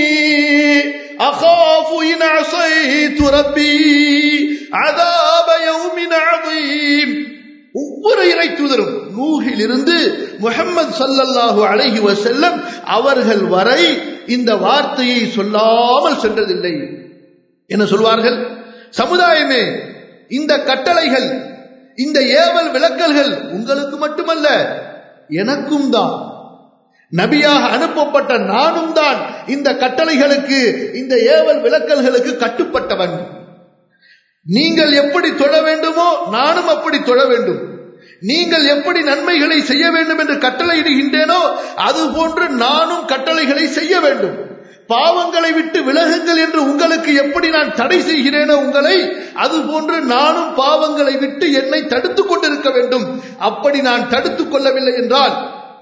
أخاف إن عصيت ربي عذاب يوم عظيم ஒவ்வொரு இறை தூதரும் நூகிலிருந்து முகமது சல்லல்லாஹு அலைஹி வஸல்லம் அவர்கள் வரை இந்த வார்த்தையை சொல்லாமல் சென்றதில்லை என்ன சொல்வார்கள் சமுதாயமே இந்த கட்டளைகள் இந்த ஏவல் விளக்கல்கள் உங்களுக்கு மட்டுமல்ல எனக்கும் தான் நபியாக அனுப்பப்பட்ட நானும் தான் இந்த கட்டளைகளுக்கு இந்த ஏவல் விளக்கல்களுக்கு கட்டுப்பட்டவன் நீங்கள் எப்படி தொழ வேண்டுமோ நானும் அப்படி தொழ வேண்டும் நீங்கள் எப்படி நன்மைகளை செய்ய வேண்டும் என்று கட்டளையிடுகின்றேனோ அது போன்று நானும் கட்டளைகளை செய்ய வேண்டும் பாவங்களை விட்டு விலகுங்கள் என்று உங்களுக்கு எப்படி நான் தடை செய்கிறேனோ உங்களை அது போன்று நானும் பாவங்களை விட்டு என்னை தடுத்துக் கொண்டிருக்க வேண்டும் அப்படி நான் தடுத்துக் கொள்ளவில்லை என்றால்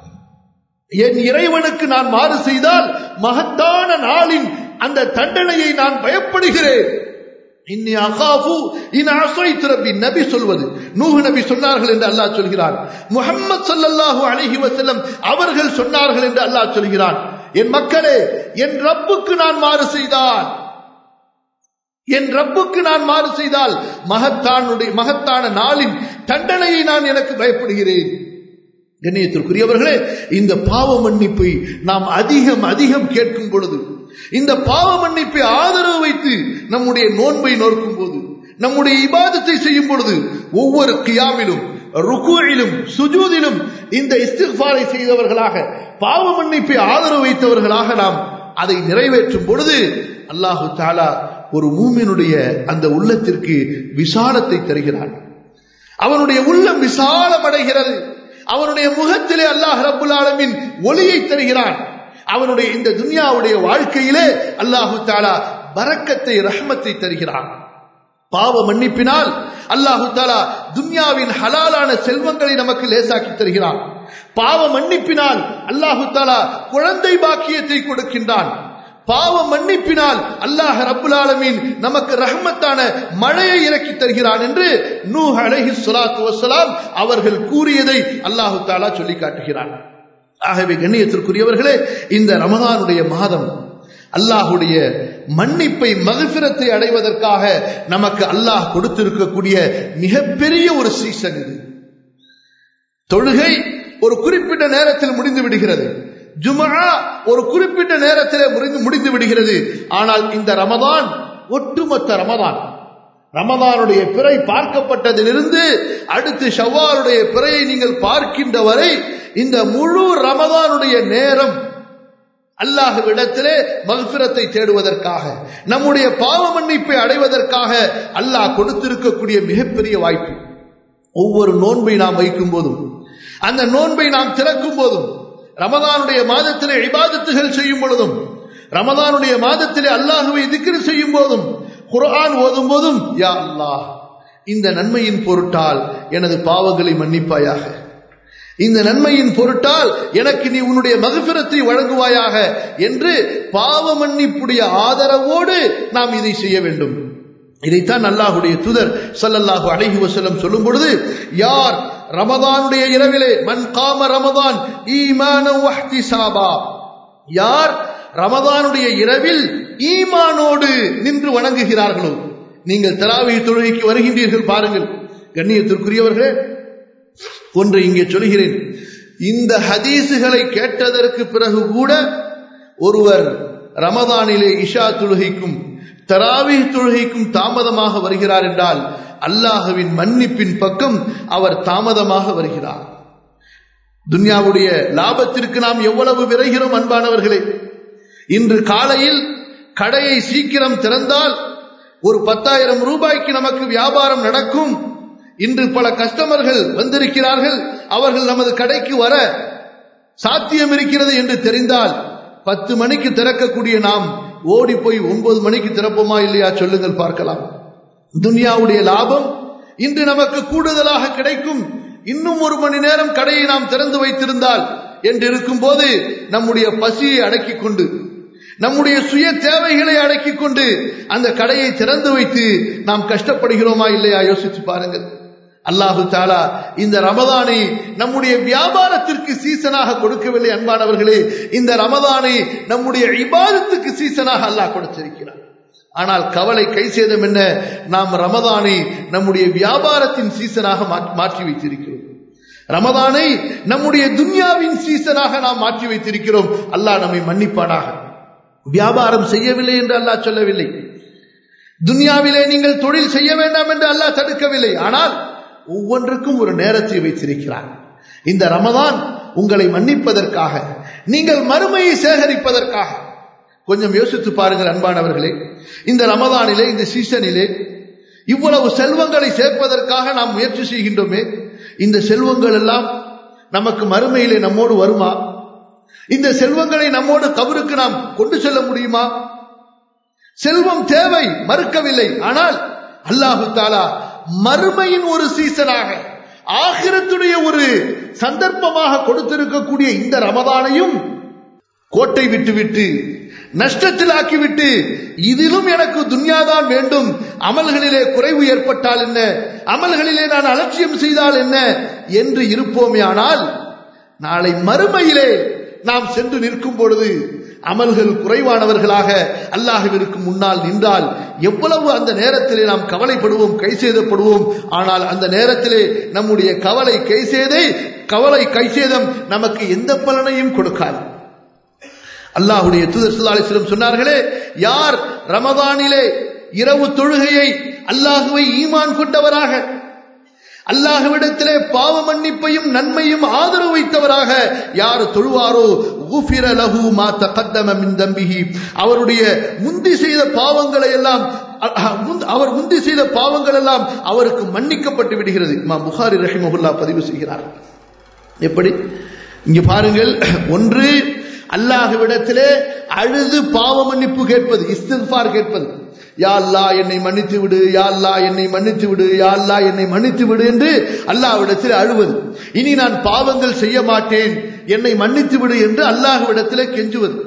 என் இறைவனுக்கு நான் மாறு செய்தால் மகத்தான நாளின் அந்த தண்டனையை நான் பயப்படுகிறேன் இன்னி அகாஃபு இன் அசைத்து ரப்பி நபி சொல்வது நூஹ் நபி சொன்னார்கள் என்று அல்லாஹ் சொல்கிறான் முஹம்மது ஸல்லல்லாஹு அலைஹி வஸல்லம் அவர்கள் சொன்னார்கள் என்று அல்லாஹ் சொல்கிறான் என் மக்களே என் ரப்புக்கு நான் மாறு செய்தால் என் ரப்புக்கு நான் மாறு செய்தால் மகத்தானுடைய மகத்தான நாளின் தண்டனையை நான் எனக்கு பயப்படுகிறேன் கண்ணியத்திற்குரியவர்களே இந்த பாவ மன்னிப்பை நாம் அதிகம் அதிகம் கேட்கும் பொழுது இந்த பாவ மன்னிப்பை ஆதரவு வைத்து நம்முடைய நோன்பை நோக்கும் போது நம்முடைய இபாதத்தை செய்யும் பொழுது ஒவ்வொரு கியாமிலும் ருக்குவிலும் சுஜூதிலும் இந்த இஸ்திஃபாரை செய்தவர்களாக பாவ மன்னிப்பை ஆதரவு வைத்தவர்களாக நாம் அதை நிறைவேற்றும் பொழுது அல்லாஹு தாலா ஒரு மூமினுடைய அந்த உள்ளத்திற்கு விசாலத்தை தருகிறான் அவனுடைய உள்ளம் விசாலம் அடைகிறது அவனுடைய முகத்திலே அல்லாஹ் ரப்புல் ஆலமின் ஒளியை தருகிறான் அவனுடைய இந்த துன்யாவுடைய வாழ்க்கையிலே அல்லாஹு தாலா பரக்கத்தை ரஹ்மத்தை தருகிறான் பாவ மன்னிப்பினால் அல்லாஹு தாலா துன்யாவின் ஹலாலான செல்வங்களை நமக்கு லேசாக்கி தருகிறான் பாவ மன்னிப்பினால் அல்லாஹு தாலா குழந்தை பாக்கியத்தை கொடுக்கின்றான் பாவ மன்னிப்பினால் அல்லாஹ் ரப்புல் ஆலமீன் நமக்கு ரஹ்மத்தான மழையை இறக்கி தருகிறான் என்று நூஹ் அலைஹி ஸலாத்து வஸலாம் அவர்கள் கூறியதை அல்லாஹு தாலா சொல்லி காட்டுகிறான் ஆகவே கண்ணியத்திற்குரியவர்களே இந்த ரமதானுடைய மாதம் அல்லாஹுடைய மன்னிப்பை மகபிரத்தை அடைவதற்காக நமக்கு அல்லாஹ் கொடுத்திருக்கக்கூடிய மிகப்பெரிய ஒரு சீசன் இது தொழுகை ஒரு குறிப்பிட்ட நேரத்தில் முடிந்து விடுகிறது ஜுமா ஒரு குறிப்பிட்ட நேரத்தில் முடிந்து முடிந்து விடுகிறது ஆனால் இந்த ரமதான் ஒட்டுமொத்த ரமதான் ரமதானுடைய பிறை பார்க்கப்பட்டதிலிருந்து அடுத்து ஷவ்வாலுடைய பிறையை நீங்கள் பார்க்கின்ற வரை இந்த முழு ரமதானுடைய நேரம் அல்லாஹ்விடத்திலே மகபிரத்தை தேடுவதற்காக நம்முடைய பாவ மன்னிப்பை அடைவதற்காக அல்லாஹ் கொடுத்திருக்கக்கூடிய மிகப்பெரிய வாய்ப்பு ஒவ்வொரு நோன்பை நாம் வைக்கும் போதும் அந்த நோன்பை நாம் திறக்கும் போதும் ரமதானுடைய மாதத்திலே இபாதத்துகள் செய்யும் பொழுதும் ரமதானுடைய மாதத்திலே அல்லாஹுவை திக்ரு செய்யும் போதும் குர்ஆன் ஓதும் போதும் யா அல்லாஹ் இந்த நன்மையின் பொருட்டால் எனது பாவங்களை மன்னிப்பாயாக இந்த நன்மையின் பொருட்டால் எனக்கு நீ உன்னுடைய மகபிரத்தை வழங்குவாயாக என்று பாவ மன்னிப்புடைய ஆதரவோடு நாம் இதை செய்ய வேண்டும் இதைத்தான் அல்லாஹுடைய தூதர் சல்லல்லாஹு அலைஹி வஸல்லம் சொல்லும் பொழுது யார் ரமதானுடைய இரவிலே மன் காம ரமதான் ஈமான வஹ்திசாபா யார் ரமதானுடைய இரவில் ஈமானோடு நின்று வணங்குகிறார்களோ நீங்கள் தராவி தொழுகைக்கு வருகின்றீர்கள் பாருங்கள் கண்ணியத்திற்குரியவர்களே ஒன்று இங்கே சொல்கிறேன் இந்த ஹதீசுகளை கேட்டதற்கு பிறகு கூட ஒருவர் ரமதானிலே இஷா தொழுகைக்கும் தராவி தொழுகைக்கும் தாமதமாக வருகிறார் என்றால் அல்லாஹுவின் மன்னிப்பின் பக்கம் அவர் தாமதமாக வருகிறார் துன்யாவுடைய லாபத்திற்கு நாம் எவ்வளவு விரைகிறோம் அன்பானவர்களே இன்று காலையில் கடையை சீக்கிரம் திறந்தால் ஒரு பத்தாயிரம் ரூபாய்க்கு நமக்கு வியாபாரம் நடக்கும் இன்று பல கஸ்டமர்கள் வந்திருக்கிறார்கள் அவர்கள் நமது கடைக்கு வர சாத்தியம் இருக்கிறது என்று தெரிந்தால் பத்து மணிக்கு திறக்கக்கூடிய நாம் ஓடி போய் ஒன்பது மணிக்கு திறப்போமா இல்லையா சொல்லுங்கள் பார்க்கலாம் துனியாவுடைய லாபம் இன்று நமக்கு கூடுதலாக கிடைக்கும் இன்னும் ஒரு மணி நேரம் கடையை நாம் திறந்து வைத்திருந்தால் என்று இருக்கும் போது நம்முடைய பசியை அடக்கிக் கொண்டு நம்முடைய சுய தேவைகளை அடக்கிக் கொண்டு அந்த கடையை திறந்து வைத்து நாம் கஷ்டப்படுகிறோமா இல்லையா யோசிச்சு பாருங்கள் அல்லாஹு தாலா இந்த ரமதானை நம்முடைய வியாபாரத்திற்கு சீசனாக கொடுக்கவில்லை அன்பானவர்களே இந்த ரமதானை நம்முடைய இபாதத்துக்கு சீசனாக அல்லாஹ் கொடுத்திருக்கிறார் ஆனால் கவலை கை சேதம் என்ன நாம் ரமதானை நம்முடைய வியாபாரத்தின் சீசனாக மாற்றி வைத்திருக்கிறோம் ரமதானை நம்முடைய துன்யாவின் சீசனாக நாம் மாற்றி வைத்திருக்கிறோம் அல்லாஹ் நம்மை மன்னிப்பானாக வியாபாரம் செய்யவில்லை என்று அல்லாஹ் சொல்லவில்லை துன்யாவிலே நீங்கள் தொழில் செய்ய வேண்டாம் என்று அல்லாஹ் தடுக்கவில்லை ஆனால் ஒவ்வொன்றுக்கும் ஒரு நேரத்தை வைத்திருக்கிறார் இந்த ரமதான் உங்களை மன்னிப்பதற்காக நீங்கள் மறுமையை சேகரிப்பதற்காக கொஞ்சம் யோசித்து பாருங்கள் அன்பானவர்களே இந்த ரமதானிலே இந்த சீசனிலே இவ்வளவு செல்வங்களை சேர்ப்பதற்காக நாம் முயற்சி செய்கின்றோமே இந்த செல்வங்கள் எல்லாம் நமக்கு மறுமையிலே நம்மோடு வருமா இந்த செல்வங்களை நம்மோடு கபருக்கு நாம் கொண்டு செல்ல முடியுமா செல்வம் தேவை மறுக்கவில்லை ஆனால் அல்லாஹு தாலா மறுமையின் ஒரு சீசனாக ஆகிரத்துடைய ஒரு சந்தர்ப்பமாக கொடுத்திருக்கக்கூடிய இந்த ரமதானையும் கோட்டை விட்டு விட்டு நஷ்டத்தில் ஆக்கிவிட்டு இதிலும் எனக்கு துன்யாதான் வேண்டும் அமல்களிலே குறைவு ஏற்பட்டால் என்ன அமல்களிலே நான் அலட்சியம் செய்தால் என்ன என்று இருப்போமே ஆனால் நாளை மறுமையிலே நாம் சென்று நிற்கும் பொழுது அமல்கள் குறைவானவர்களாக அல்லாஹுவிற்கு முன்னால் நின்றால் எவ்வளவு அந்த நேரத்திலே நாம் கவலைப்படுவோம் கை செய்தப்படுவோம் ஆனால் அந்த நேரத்திலே நம்முடைய கவலை கை செய்தை கவலை கை சேதம் நமக்கு எந்த பலனையும் கொடுக்காது அல்லாஹுடைய தூதர் சுல்லாலிஸ்லம் சொன்னார்களே யார் ரமதானிலே இரவு தொழுகையை அல்லாஹுவை ஈமான் கொண்டவராக அல்லாஹுவிடத்திலே பாவ மன்னிப்பையும் நன்மையும் ஆதரவு வைத்தவராக யார் தொழுவாரோ லஹு மா தகத்தம மின் தம்பிஹி அவருடைய முந்தி செய்த பாவங்களை எல்லாம் அவர் முந்தி செய்த பாவங்கள் எல்லாம் அவருக்கு மன்னிக்கப்பட்டு விடுகிறது இமாம் புகாரி ரஹிமஹுல்லா பதிவு செய்கிறார் எப்படி இங்க பாருங்கள் ஒன்று அல்லாஹுவிடத்திலே அழுது பாவ மன்னிப்பு கேட்பது இஸ்திஃபார் கேட்பது யா அல்லா என்னை மன்னித்து விடு யா அல்லா என்னை மன்னித்து விடு யா அல்லா என்னை மன்னித்து விடு என்று அல்லாஹ்விடத்தில் அழுவது இனி நான் பாவங்கள் செய்ய மாட்டேன் என்னை மன்னித்து விடு என்று அல்லாஹ்விடத்தில் கெஞ்சுவது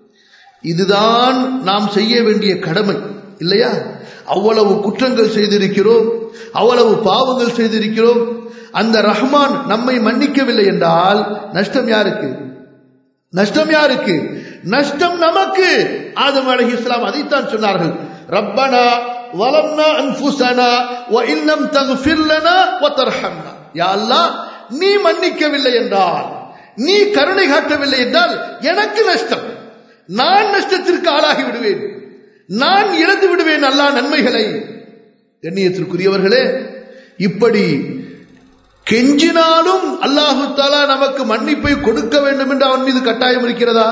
இதுதான் நாம் செய்ய வேண்டிய கடமை இல்லையா அவ்வளவு குற்றங்கள் செய்திருக்கிறோம் அவ்வளவு பாவங்கள் செய்திருக்கிறோம் அந்த ரஹ்மான் நம்மை மன்னிக்கவில்லை என்றால் நஷ்டம் யாருக்கு நஷ்டம் யாருக்கு நஷ்டம் நமக்கு ஆதம் அலஹி இஸ்லாம் அதைத்தான் சொன்னார்கள் ரப்பனா வலம்னா அன்புசனா வ இல்லம் தகுஃபிர் லனா வ தர்ஹம்னா யா அல்லாஹ் நீ மன்னிக்கவில்லை என்றால் நீ கருணை காட்டவில்லை என்றால் எனக்கு நஷ்டம் நான் நஷ்டத்திற்கு ஆளாகி விடுவேன் நான் இழந்து விடுவேன் அல்லா நன்மைகளை கண்ணியத்திற்குரியவர்களே இப்படி கெஞ்சினாலும் அல்லாஹு தாலா நமக்கு மன்னிப்பை கொடுக்க வேண்டும் என்று அவன் மீது கட்டாயம் இருக்கிறதா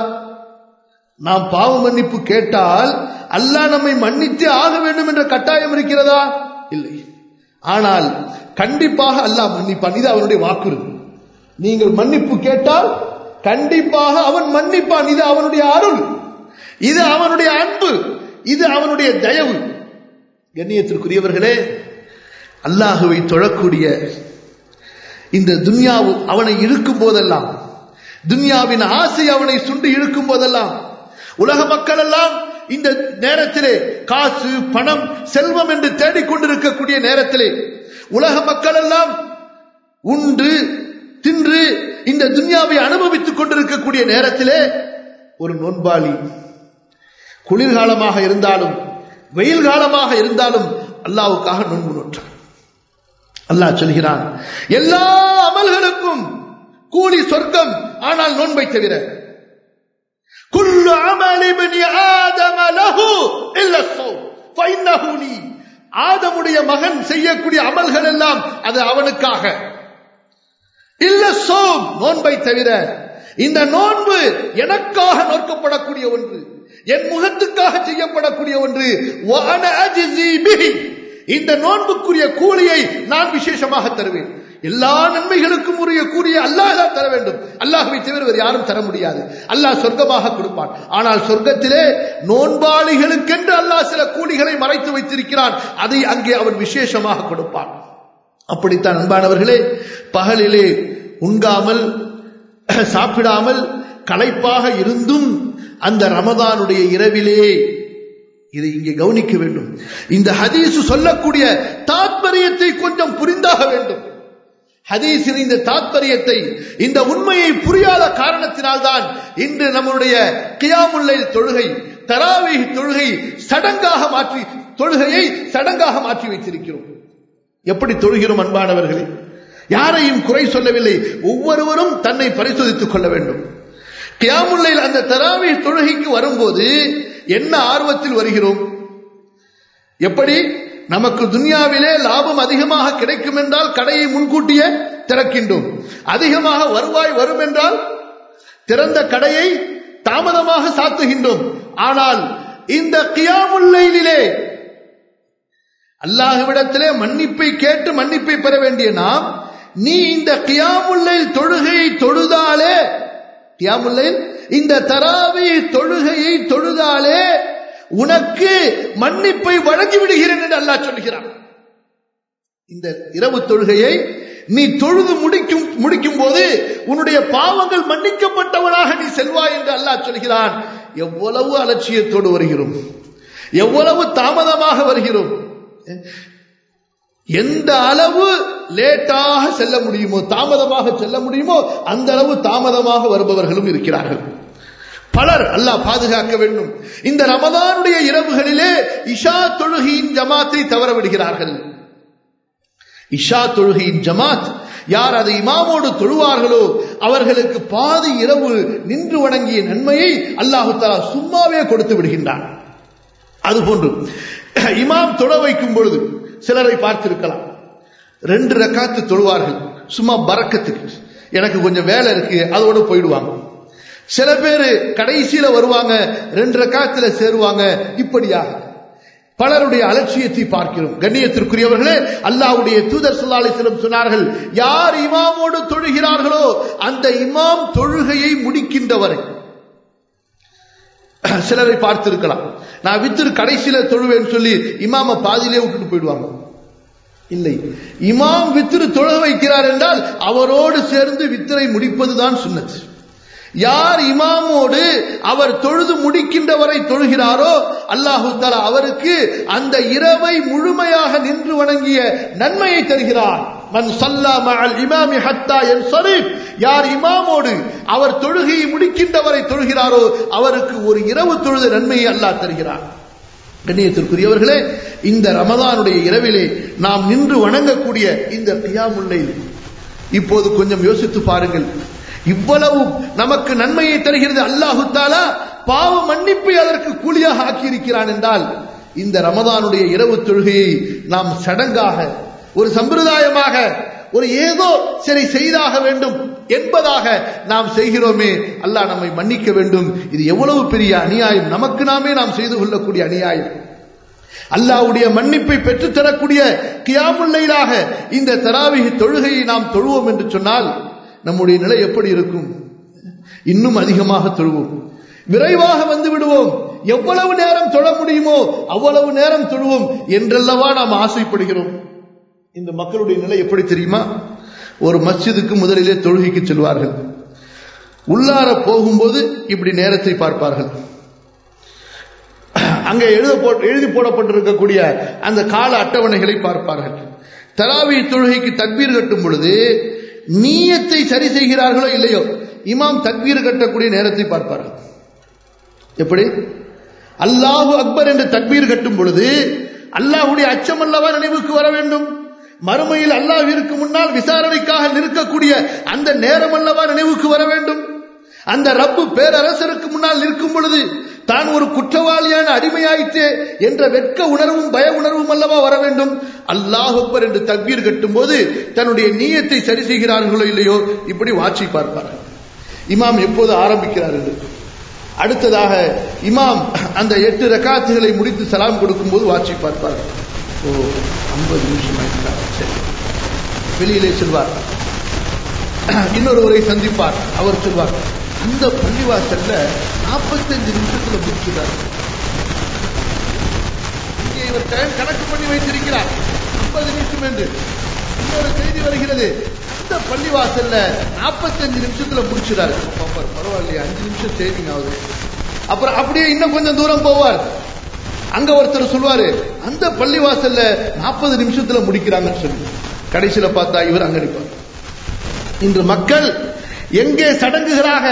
நாம் பாவ மன்னிப்பு கேட்டால் அல்லாஹ் நம்மை மன்னித்தே ஆக வேண்டும் என்ற கட்டாயம் இருக்கிறதா இல்லை ஆனால் கண்டிப்பாக அல்லாஹ் மன்னிப்பான் இது அவனுடைய வாக்குறுதி நீங்கள் மன்னிப்பு கேட்டால் கண்டிப்பாக அவன் மன்னிப்பான் இது அவனுடைய அருள் இது அவனுடைய அன்பு இது அவனுடைய தயவு கண்ணியத்திற்குரியவர்களே அல்லாஹுவை தொழக்கூடிய இந்த துன்யாவு அவனை இழுக்கும் போதெல்லாம் துன்யாவின் ஆசை அவனை சுண்டு இழுக்கும் போதெல்லாம் உலக மக்கள் எல்லாம் இந்த நேரத்திலே காசு பணம் செல்வம் என்று தேடிக்கொண்டிருக்கக்கூடிய நேரத்திலே உலக மக்கள் எல்லாம் உண்டு தின்று இந்த துன்யாவை அனுபவித்துக் கொண்டிருக்கக்கூடிய நேரத்திலே ஒரு நோன்பாளி குளிர்காலமாக இருந்தாலும் வெயில் காலமாக இருந்தாலும் அல்லாவுக்காக நோன்பு நோற்றான் அல்லாஹ் சொல்கிறான் எல்லா அமல்களுக்கும் கூலி சொர்க்கம் ஆனால் நோன்பை தவிர குல்லு அமலி பினி ஆதம லஹு இல்ல ஸௌம் ஃபைன்னஹு லி ஆதமுடைய மகன் செய்யக்கூடிய அமல்கள் எல்லாம் அது அவனுக்காக இல்ல சோம் நோன்பை தவிர இந்த நோன்பு எனக்காக நோக்கப்படக்கூடிய ஒன்று என் முகத்துக்காக செய்யப்படக்கூடிய ஒன்று வஅன அஜ்ஸி பிஹி. இந்த நோன்புக்குரிய கூலியை நான் விசேஷமாக தருவேன் எல்லா நன்மைகளுக்கும் உரிய கூலியை அல்லாஹ் தான் தர வேண்டும் அல்லாஹ்வை தவிர வேறு யாரும் தர முடியாது அல்லாஹ் சொர்க்கமாக கொடுப்பான் ஆனால் சொர்க்கத்திலே நோன்பாளிகளுக்கென்று அல்லாஹ் சில கூலிகளை மறைத்து வைத்திருக்கிறான் அதை அங்கே அவன் விசேஷமாக கொடுப்பான் அப்படித்தான் அன்பானவர்களே பகலிலே உண்காமல் சாப்பிடாமல் களைப்பாக இருந்தும் அந்த ரமதானுடைய இரவிலே இதை இங்கே கவனிக்க வேண்டும் இந்த ஹதீஸ் சொல்லக்கூடிய தாத்பரியத்தை கொஞ்சம் புரிந்தாக வேண்டும் ஹதீஸின் இந்த தாத்பரியத்தை இந்த உண்மையை புரியாத காரணத்தினால்தான் இன்று நம்முடைய கியாமுல்லை தொழுகை தராவி தொழுகை சடங்காக மாற்றி தொழுகையை சடங்காக மாற்றி வைத்திருக்கிறோம் எப்படி தொழுகிறோம் அன்பானவர்களே யாரையும் குறை சொல்லவில்லை ஒவ்வொருவரும் தன்னை பரிசோதித்துக் கொள்ள வேண்டும் கியாமுல்லையில் அந்த தராவி தொழுகைக்கு வரும்போது என்ன ஆர்வத்தில் வருகிறோம் எப்படி நமக்கு துன்யாவிலே லாபம் அதிகமாக கிடைக்கும் என்றால் கடையை முன்கூட்டியே திறக்கின்றோம் அதிகமாக வருவாய் வரும் என்றால் திறந்த கடையை தாமதமாக சாத்துகின்றோம் ஆனால் இந்த கியாமுல்லையிலே அல்லாஹ்விடத்திலே மன்னிப்பை கேட்டு மன்னிப்பை பெற வேண்டிய நாம் நீ இந்த கியாமுல்லை தொழுகையை தொழுதாலே கியாமுல்லைல் இந்த தராவி தொழுகையை தொழுதாலே உனக்கு மன்னிப்பை வழங்கி விடுகிறேன் என்று அல்லாஹ் சொல்கிறான் இந்த இரவு தொழுகையை நீ தொழுது முடிக்கும் முடிக்கும் போது உன்னுடைய பாவங்கள் மன்னிக்கப்பட்டவனாக நீ செல்வாய் என்று அல்லாஹ் சொல்கிறான் எவ்வளவு அலட்சியத்தோடு வருகிறோம் எவ்வளவு தாமதமாக வருகிறோம் எந்த அளவு லேட்டாக செல்ல முடியுமோ தாமதமாக செல்ல முடியுமோ அந்த அளவு தாமதமாக வருபவர்களும் இருக்கிறார்கள் பலர் அல்லாஹ் பாதுகாக்க வேண்டும் இந்த ரமதானுடைய இரவுகளிலே இஷா தொழுகையின் ஜமாத்தை தவற விடுகிறார்கள் இஷா தொழுகையின் ஜமாத் யார் அதை இமாமோடு தொழுவார்களோ அவர்களுக்கு பாதி இரவு நின்று வணங்கிய நன்மையை அல்லாஹு தாலா சும்மாவே கொடுத்து விடுகின்றான் அதுபோன்று இமாம் தொழ வைக்கும் பொழுது சிலரை பார்த்திருக்கலாம் ரெண்டு ரக்காத்து தொழுவார்கள் சும்மா பறக்கத்துக்கு எனக்கு கொஞ்சம் வேலை இருக்கு அதோட போயிடுவாங்க சில பேர் கடைசியில வருவாங்க ரெண்டு ரக்காத்துல சேருவாங்க இப்படியாக பலருடைய அலட்சியத்தை பார்க்கிறோம் கண்ணியத்திற்குரியவர்களே அல்லாஹ்வுடைய தூதர் சொல்லாலிசிலம் சொன்னார்கள் யார் இமாமோடு தொழுகிறார்களோ அந்த இமாம் தொழுகையை முடிக்கின்ற வரை சிலரை பார்த்திருக்கலாம் நான் வித்திரு கடைசியில தொழுவேன்னு சொல்லி இமாம பாதியிலே விட்டுட்டு போயிடுவாங்க இல்லை இமாம் வித்திரு தொழ வைக்கிறார் என்றால் அவரோடு சேர்ந்து வித்திரை முடிப்பதுதான் சுன்னத் யார் இமாமோடு அவர் தொழுது முடிக்கின்ற வரை தொழுகிறாரோ அல்லாஹு தாலா அவருக்கு அந்த இரவை முழுமையாக நின்று வணங்கிய நன்மையை தருகிறார் மன் சல்லா மஅல் இமாமி ஹத்தா யன்சரிப் யார் இமாமோடு அவர் தொழுகையை முடிக்கின்ற வரை தொழுகிறாரோ அவருக்கு ஒரு இரவு தொழுத நன்மையை அல்லாஹ் தருகிறார் கண்ணியத்திற்குரியவர்களே இந்த ரமதானுடைய இரவிலே நாம் நின்று வணங்கக்கூடிய இந்த கியாமுல்லையில் இப்போது கொஞ்சம் யோசித்து பாருங்கள் இவ்வளவு நமக்கு நன்மையை தருகிறது அல்லாஹு தாலா பாவ மன்னிப்பை அதற்கு கூலியாக ஆக்கியிருக்கிறான் என்றால் இந்த ரமதானுடைய இரவு தொழுகையை நாம் சடங்காக ஒரு சம்பிரதாயமாக ஒரு ஏதோ சரி செய்தாக வேண்டும் என்பதாக நாம் செய்கிறோமே அல்லாஹ் நம்மை மன்னிக்க வேண்டும் இது எவ்வளவு பெரிய அநியாயம் நமக்கு நாமே நாம் செய்து கொள்ளக்கூடிய அநியாயம் அல்லாவுடைய மன்னிப்பை பெற்றுத்தரக்கூடிய கியாமுல்லையிலாக இந்த தராவிக தொழுகையை நாம் தொழுவோம் என்று சொன்னால் நம்முடைய நிலை எப்படி இருக்கும் இன்னும் அதிகமாக தொழுவோம் விரைவாக வந்து விடுவோம் எவ்வளவு நேரம் தொழ முடியுமோ அவ்வளவு நேரம் தொழுவோம் என்றல்லவா நாம் ஆசைப்படுகிறோம் இந்த மக்களுடைய நிலை எப்படி தெரியுமா ஒரு மஸ்ஜிதுக்கு முதலிலே தொழுகைக்கு செல்வார்கள் உள்ளார போகும்போது இப்படி நேரத்தை பார்ப்பார்கள் அங்கே எழுத எழுதி போடப்பட்டிருக்கக்கூடிய அந்த கால அட்டவணைகளை பார்ப்பார்கள் தராவி தொழுகைக்கு தக்பீர் கட்டும் பொழுது நீயத்தை சரி செய்கிறார்களோ இல்லையோ இமாம் தக்பீர் கட்டக்கூடிய நேரத்தை பார்ப்பார்கள் எப்படி அல்லாஹு அக்பர் என்று தக்பீர் கட்டும் பொழுது அல்லாஹுடைய அச்சம் அல்லவா நினைவுக்கு வர வேண்டும் மறுமையில் அல்லாஹிற்கு முன்னால் விசாரணைக்காக நிற்கக்கூடிய அந்த நேரம் அல்லவா நினைவுக்கு வர வேண்டும் அந்த ரப்பு பேரரசருக்கு முன்னால் நிற்கும் பொழுது தான் ஒரு குற்றவாளியான அடிமையாயிற்றே என்ற வெட்க உணர்வும் பய உணர்வும் அல்லவா வர வேண்டும் அல்லாஹ் அக்பர் என்று தக்பீர் கட்டும் போது தன்னுடைய நீயத்தை சரி செய்கிறார்களோ இல்லையோ இப்படி வாட்சி பார்ப்பார்கள் இமாம் எப்போது ஆரம்பிக்கிறார் என்று அடுத்ததாக இமாம் அந்த எட்டு ரக்காத்துகளை முடித்து சலாம் கொடுக்கும்போது வாட்சி பார்ப்பார் ஓ ஐம்பது நிமிஷம் ஆயிட்டார் சரி வெளியிலே செல்வார் இன்னொருவரை சந்திப்பார் அவர் சொல்வார் அந்த பள்ளிவாசல்ல நாற்பத்தஞ்சு நிமிஷத்துல முடிச்சுட்டார் இங்கே இவர் டைம் கணக்கு பண்ணி வைத்திருக்கிறார் ஐம்பது நிமிஷம் என்று இன்னொரு செய்தி வருகிறது அந்த பள்ளிவாசல்ல நாற்பத்தஞ்சு நிமிஷத்துல முடிச்சிடாரு பாப்பார் பரவாயில்லையா அஞ்சு நிமிஷம் சேவிங் ஆகுது அப்புறம் அப்படியே இன்னும் கொஞ்சம் தூரம் போவார் அங்க ஒருத்தர் சொல்வாரு அந்த பள்ளிவாசல்ல நாற்பது நிமிஷத்துல முடிக்கிறாங்கன்னு சொல்லி கடைசியில பார்த்தா இவர் அங்க நிற்பார் இன்று மக்கள் எங்கே சடங்குகளாக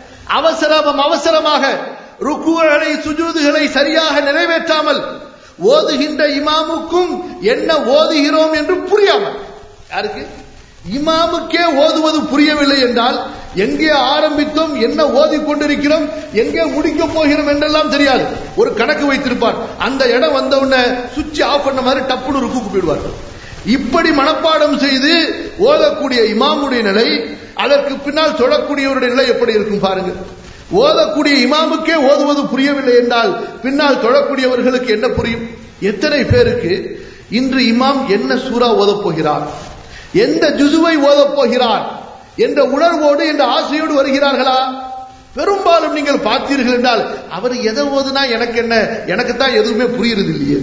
அவசரம் அவசரமாக ருக்குகளை சுஜூதுகளை சரியாக நிறைவேற்றாமல் ஓதுகின்ற இமாமுக்கும் என்ன ஓதுகிறோம் என்று புரியாமல் யாருக்கு இமாமுக்கே ஓதுவது புரியவில்லை என்றால் எங்கே ஆரம்பித்தோம் என்ன ஓதிக் கொண்டிருக்கிறோம் எங்கே முடிக்க போகிறோம் என்றெல்லாம் தெரியாது ஒரு கணக்கு வைத்திருப்பார் அந்த இடம் வந்த உடனே சுவிட்ச் ஆஃப் பண்ண மாதிரி டப்புன்னு ருக்குக்கு போயிடுவார் இப்படி மனப்பாடம் செய்து ஓதக்கூடிய இமாமுடைய நிலை அதற்கு பின்னால் தொழக்கூடியவருடைய நிலை எப்படி இருக்கும் பாருங்க ஓதக்கூடிய இமாமுக்கே ஓதுவது புரியவில்லை என்றால் பின்னால் தொழக்கூடியவர்களுக்கு என்ன புரியும் எத்தனை பேருக்கு இன்று இமாம் என்ன சூறா ஓதப் போகிறார் எந்த ஜுசுவை ஓதப் போகிறார் என்ற உணர்வோடு என்ற ஆசையோடு வருகிறார்களா பெரும்பாலும் நீங்கள் பார்த்தீர்கள் என்றால் அவர் எதை ஓதுனா எனக்கு என்ன எனக்கு தான் எதுவுமே புரியுறது இல்லையே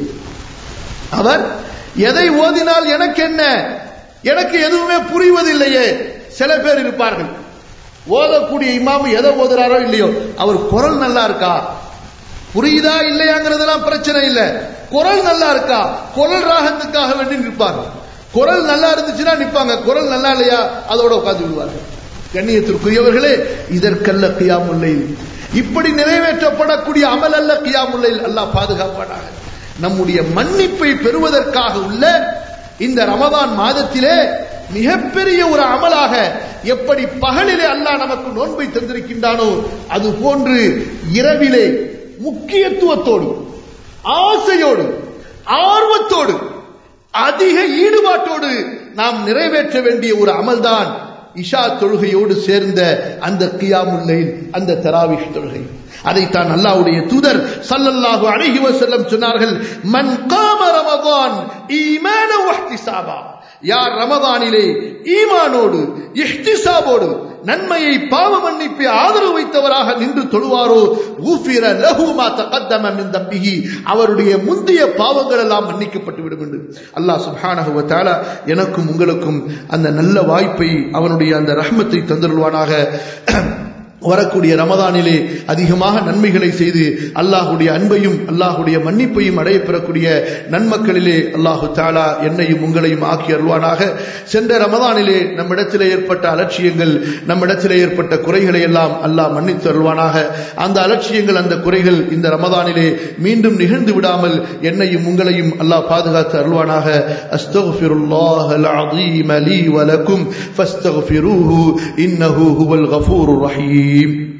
அவர் எதை ஓதினால் எனக்கு என்ன எனக்கு எதுவுமே புரிவதில்லையே சில பேர் இருப்பார்கள் ஓதக்கூடிய இமாமு எதை ஓதுறாரோ இல்லையோ அவர் குரல் நல்லா இருக்கா புரியுதா இல்லையாங்கிறதெல்லாம் பிரச்சனை இல்லை குரல் நல்லா இருக்கா குரல் ராகத்துக்காக வேண்டி நிற்பாங்க குரல் நல்லா இருந்துச்சுன்னா நிற்பாங்க குரல் நல்லா இல்லையா அதோட உட்கார்ந்து விடுவார்கள் கண்ணியத்திற்குரியவர்களே இதற்கல்ல கியாமுல்லை இப்படி நிறைவேற்றப்படக்கூடிய அமல் அல்ல கியாமுல்லை அல்லாஹ் பாதுகாப்பானாக நம்முடைய மன்னிப்பை பெறுவதற்காக உள்ள இந்த ரமதான் மாதத்திலே மிகப்பெரிய ஒரு அமலாக எப்படி பகலிலே அல்லாஹ் நமக்கு நோன்பை தந்திருக்கின்றானோ அது போன்று இரவிலே முக்கியத்துவத்தோடு ஆசையோடு ஆர்வத்தோடு அதிக ஈடுபாட்டோடு நாம் நிறைவேற்ற வேண்டிய ஒரு அமல்தான் இஷா தொழுகையோடு சேர்ந்த அந்த கியாமுல்லைல் அந்த தராவிஷ் தொழுகை அதைத்தான் அல்லாஹ்வுடைய தூதர் ஸல்லல்லாஹு அலைஹி வஸல்லம் சொன்னார்கள் மன் காம ரமதான் ஈமான வஹ்திசாபா யார் ரமதானிலே ஈமானோடு இஹ்திசாபோடு நன்மையை பாவ மன்னிப்பை ஆதரவு வைத்தவராக நின்று தொழுவாரோ ஊஃபிர லஹு மா தகத்தம மின் தம்பிஹி அவருடைய முந்தைய பாவங்கள் எல்லாம் மன்னிக்கப்பட்டு விடும் என்று அல்லாஹ் சுப்ஹானஹு வ தஆலா எனக்கும் உங்களுக்கும் அந்த நல்ல வாய்ப்பை அவனுடைய அந்த ரஹ்மத்தை தந்துருவானாக வரக்கூடிய ரமதானிலே அதிகமாக நன்மைகளை செய்து அல்லாஹுடைய அன்பையும் அல்லாஹுடைய மன்னிப்பையும் அடைய பெறக்கூடிய நன்மக்களிலே அல்லாஹு தாலா என்னையும் உங்களையும் ஆக்கி அருள்வானாக சென்ற ரமதானிலே நம்மிடத்திலே ஏற்பட்ட அலட்சியங்கள் நம்மிடத்திலே ஏற்பட்ட குறைகளை எல்லாம் அல்லாஹ் மன்னித்து அருள்வானாக அந்த அலட்சியங்கள் அந்த குறைகள் இந்த ரமதானிலே மீண்டும் நிகழ்ந்து விடாமல் என்னையும் உங்களையும் அல்லாஹ் பாதுகாத்து அருள்வானாக அஸ்தக்ஃபிருல்லாஹ் அல்-அஸீம் லீ வலக்கும் ஃபஸ்தக்ஃபிரூஹு இன்னஹு ஹுவல் கஃபூருர் ரஹீம்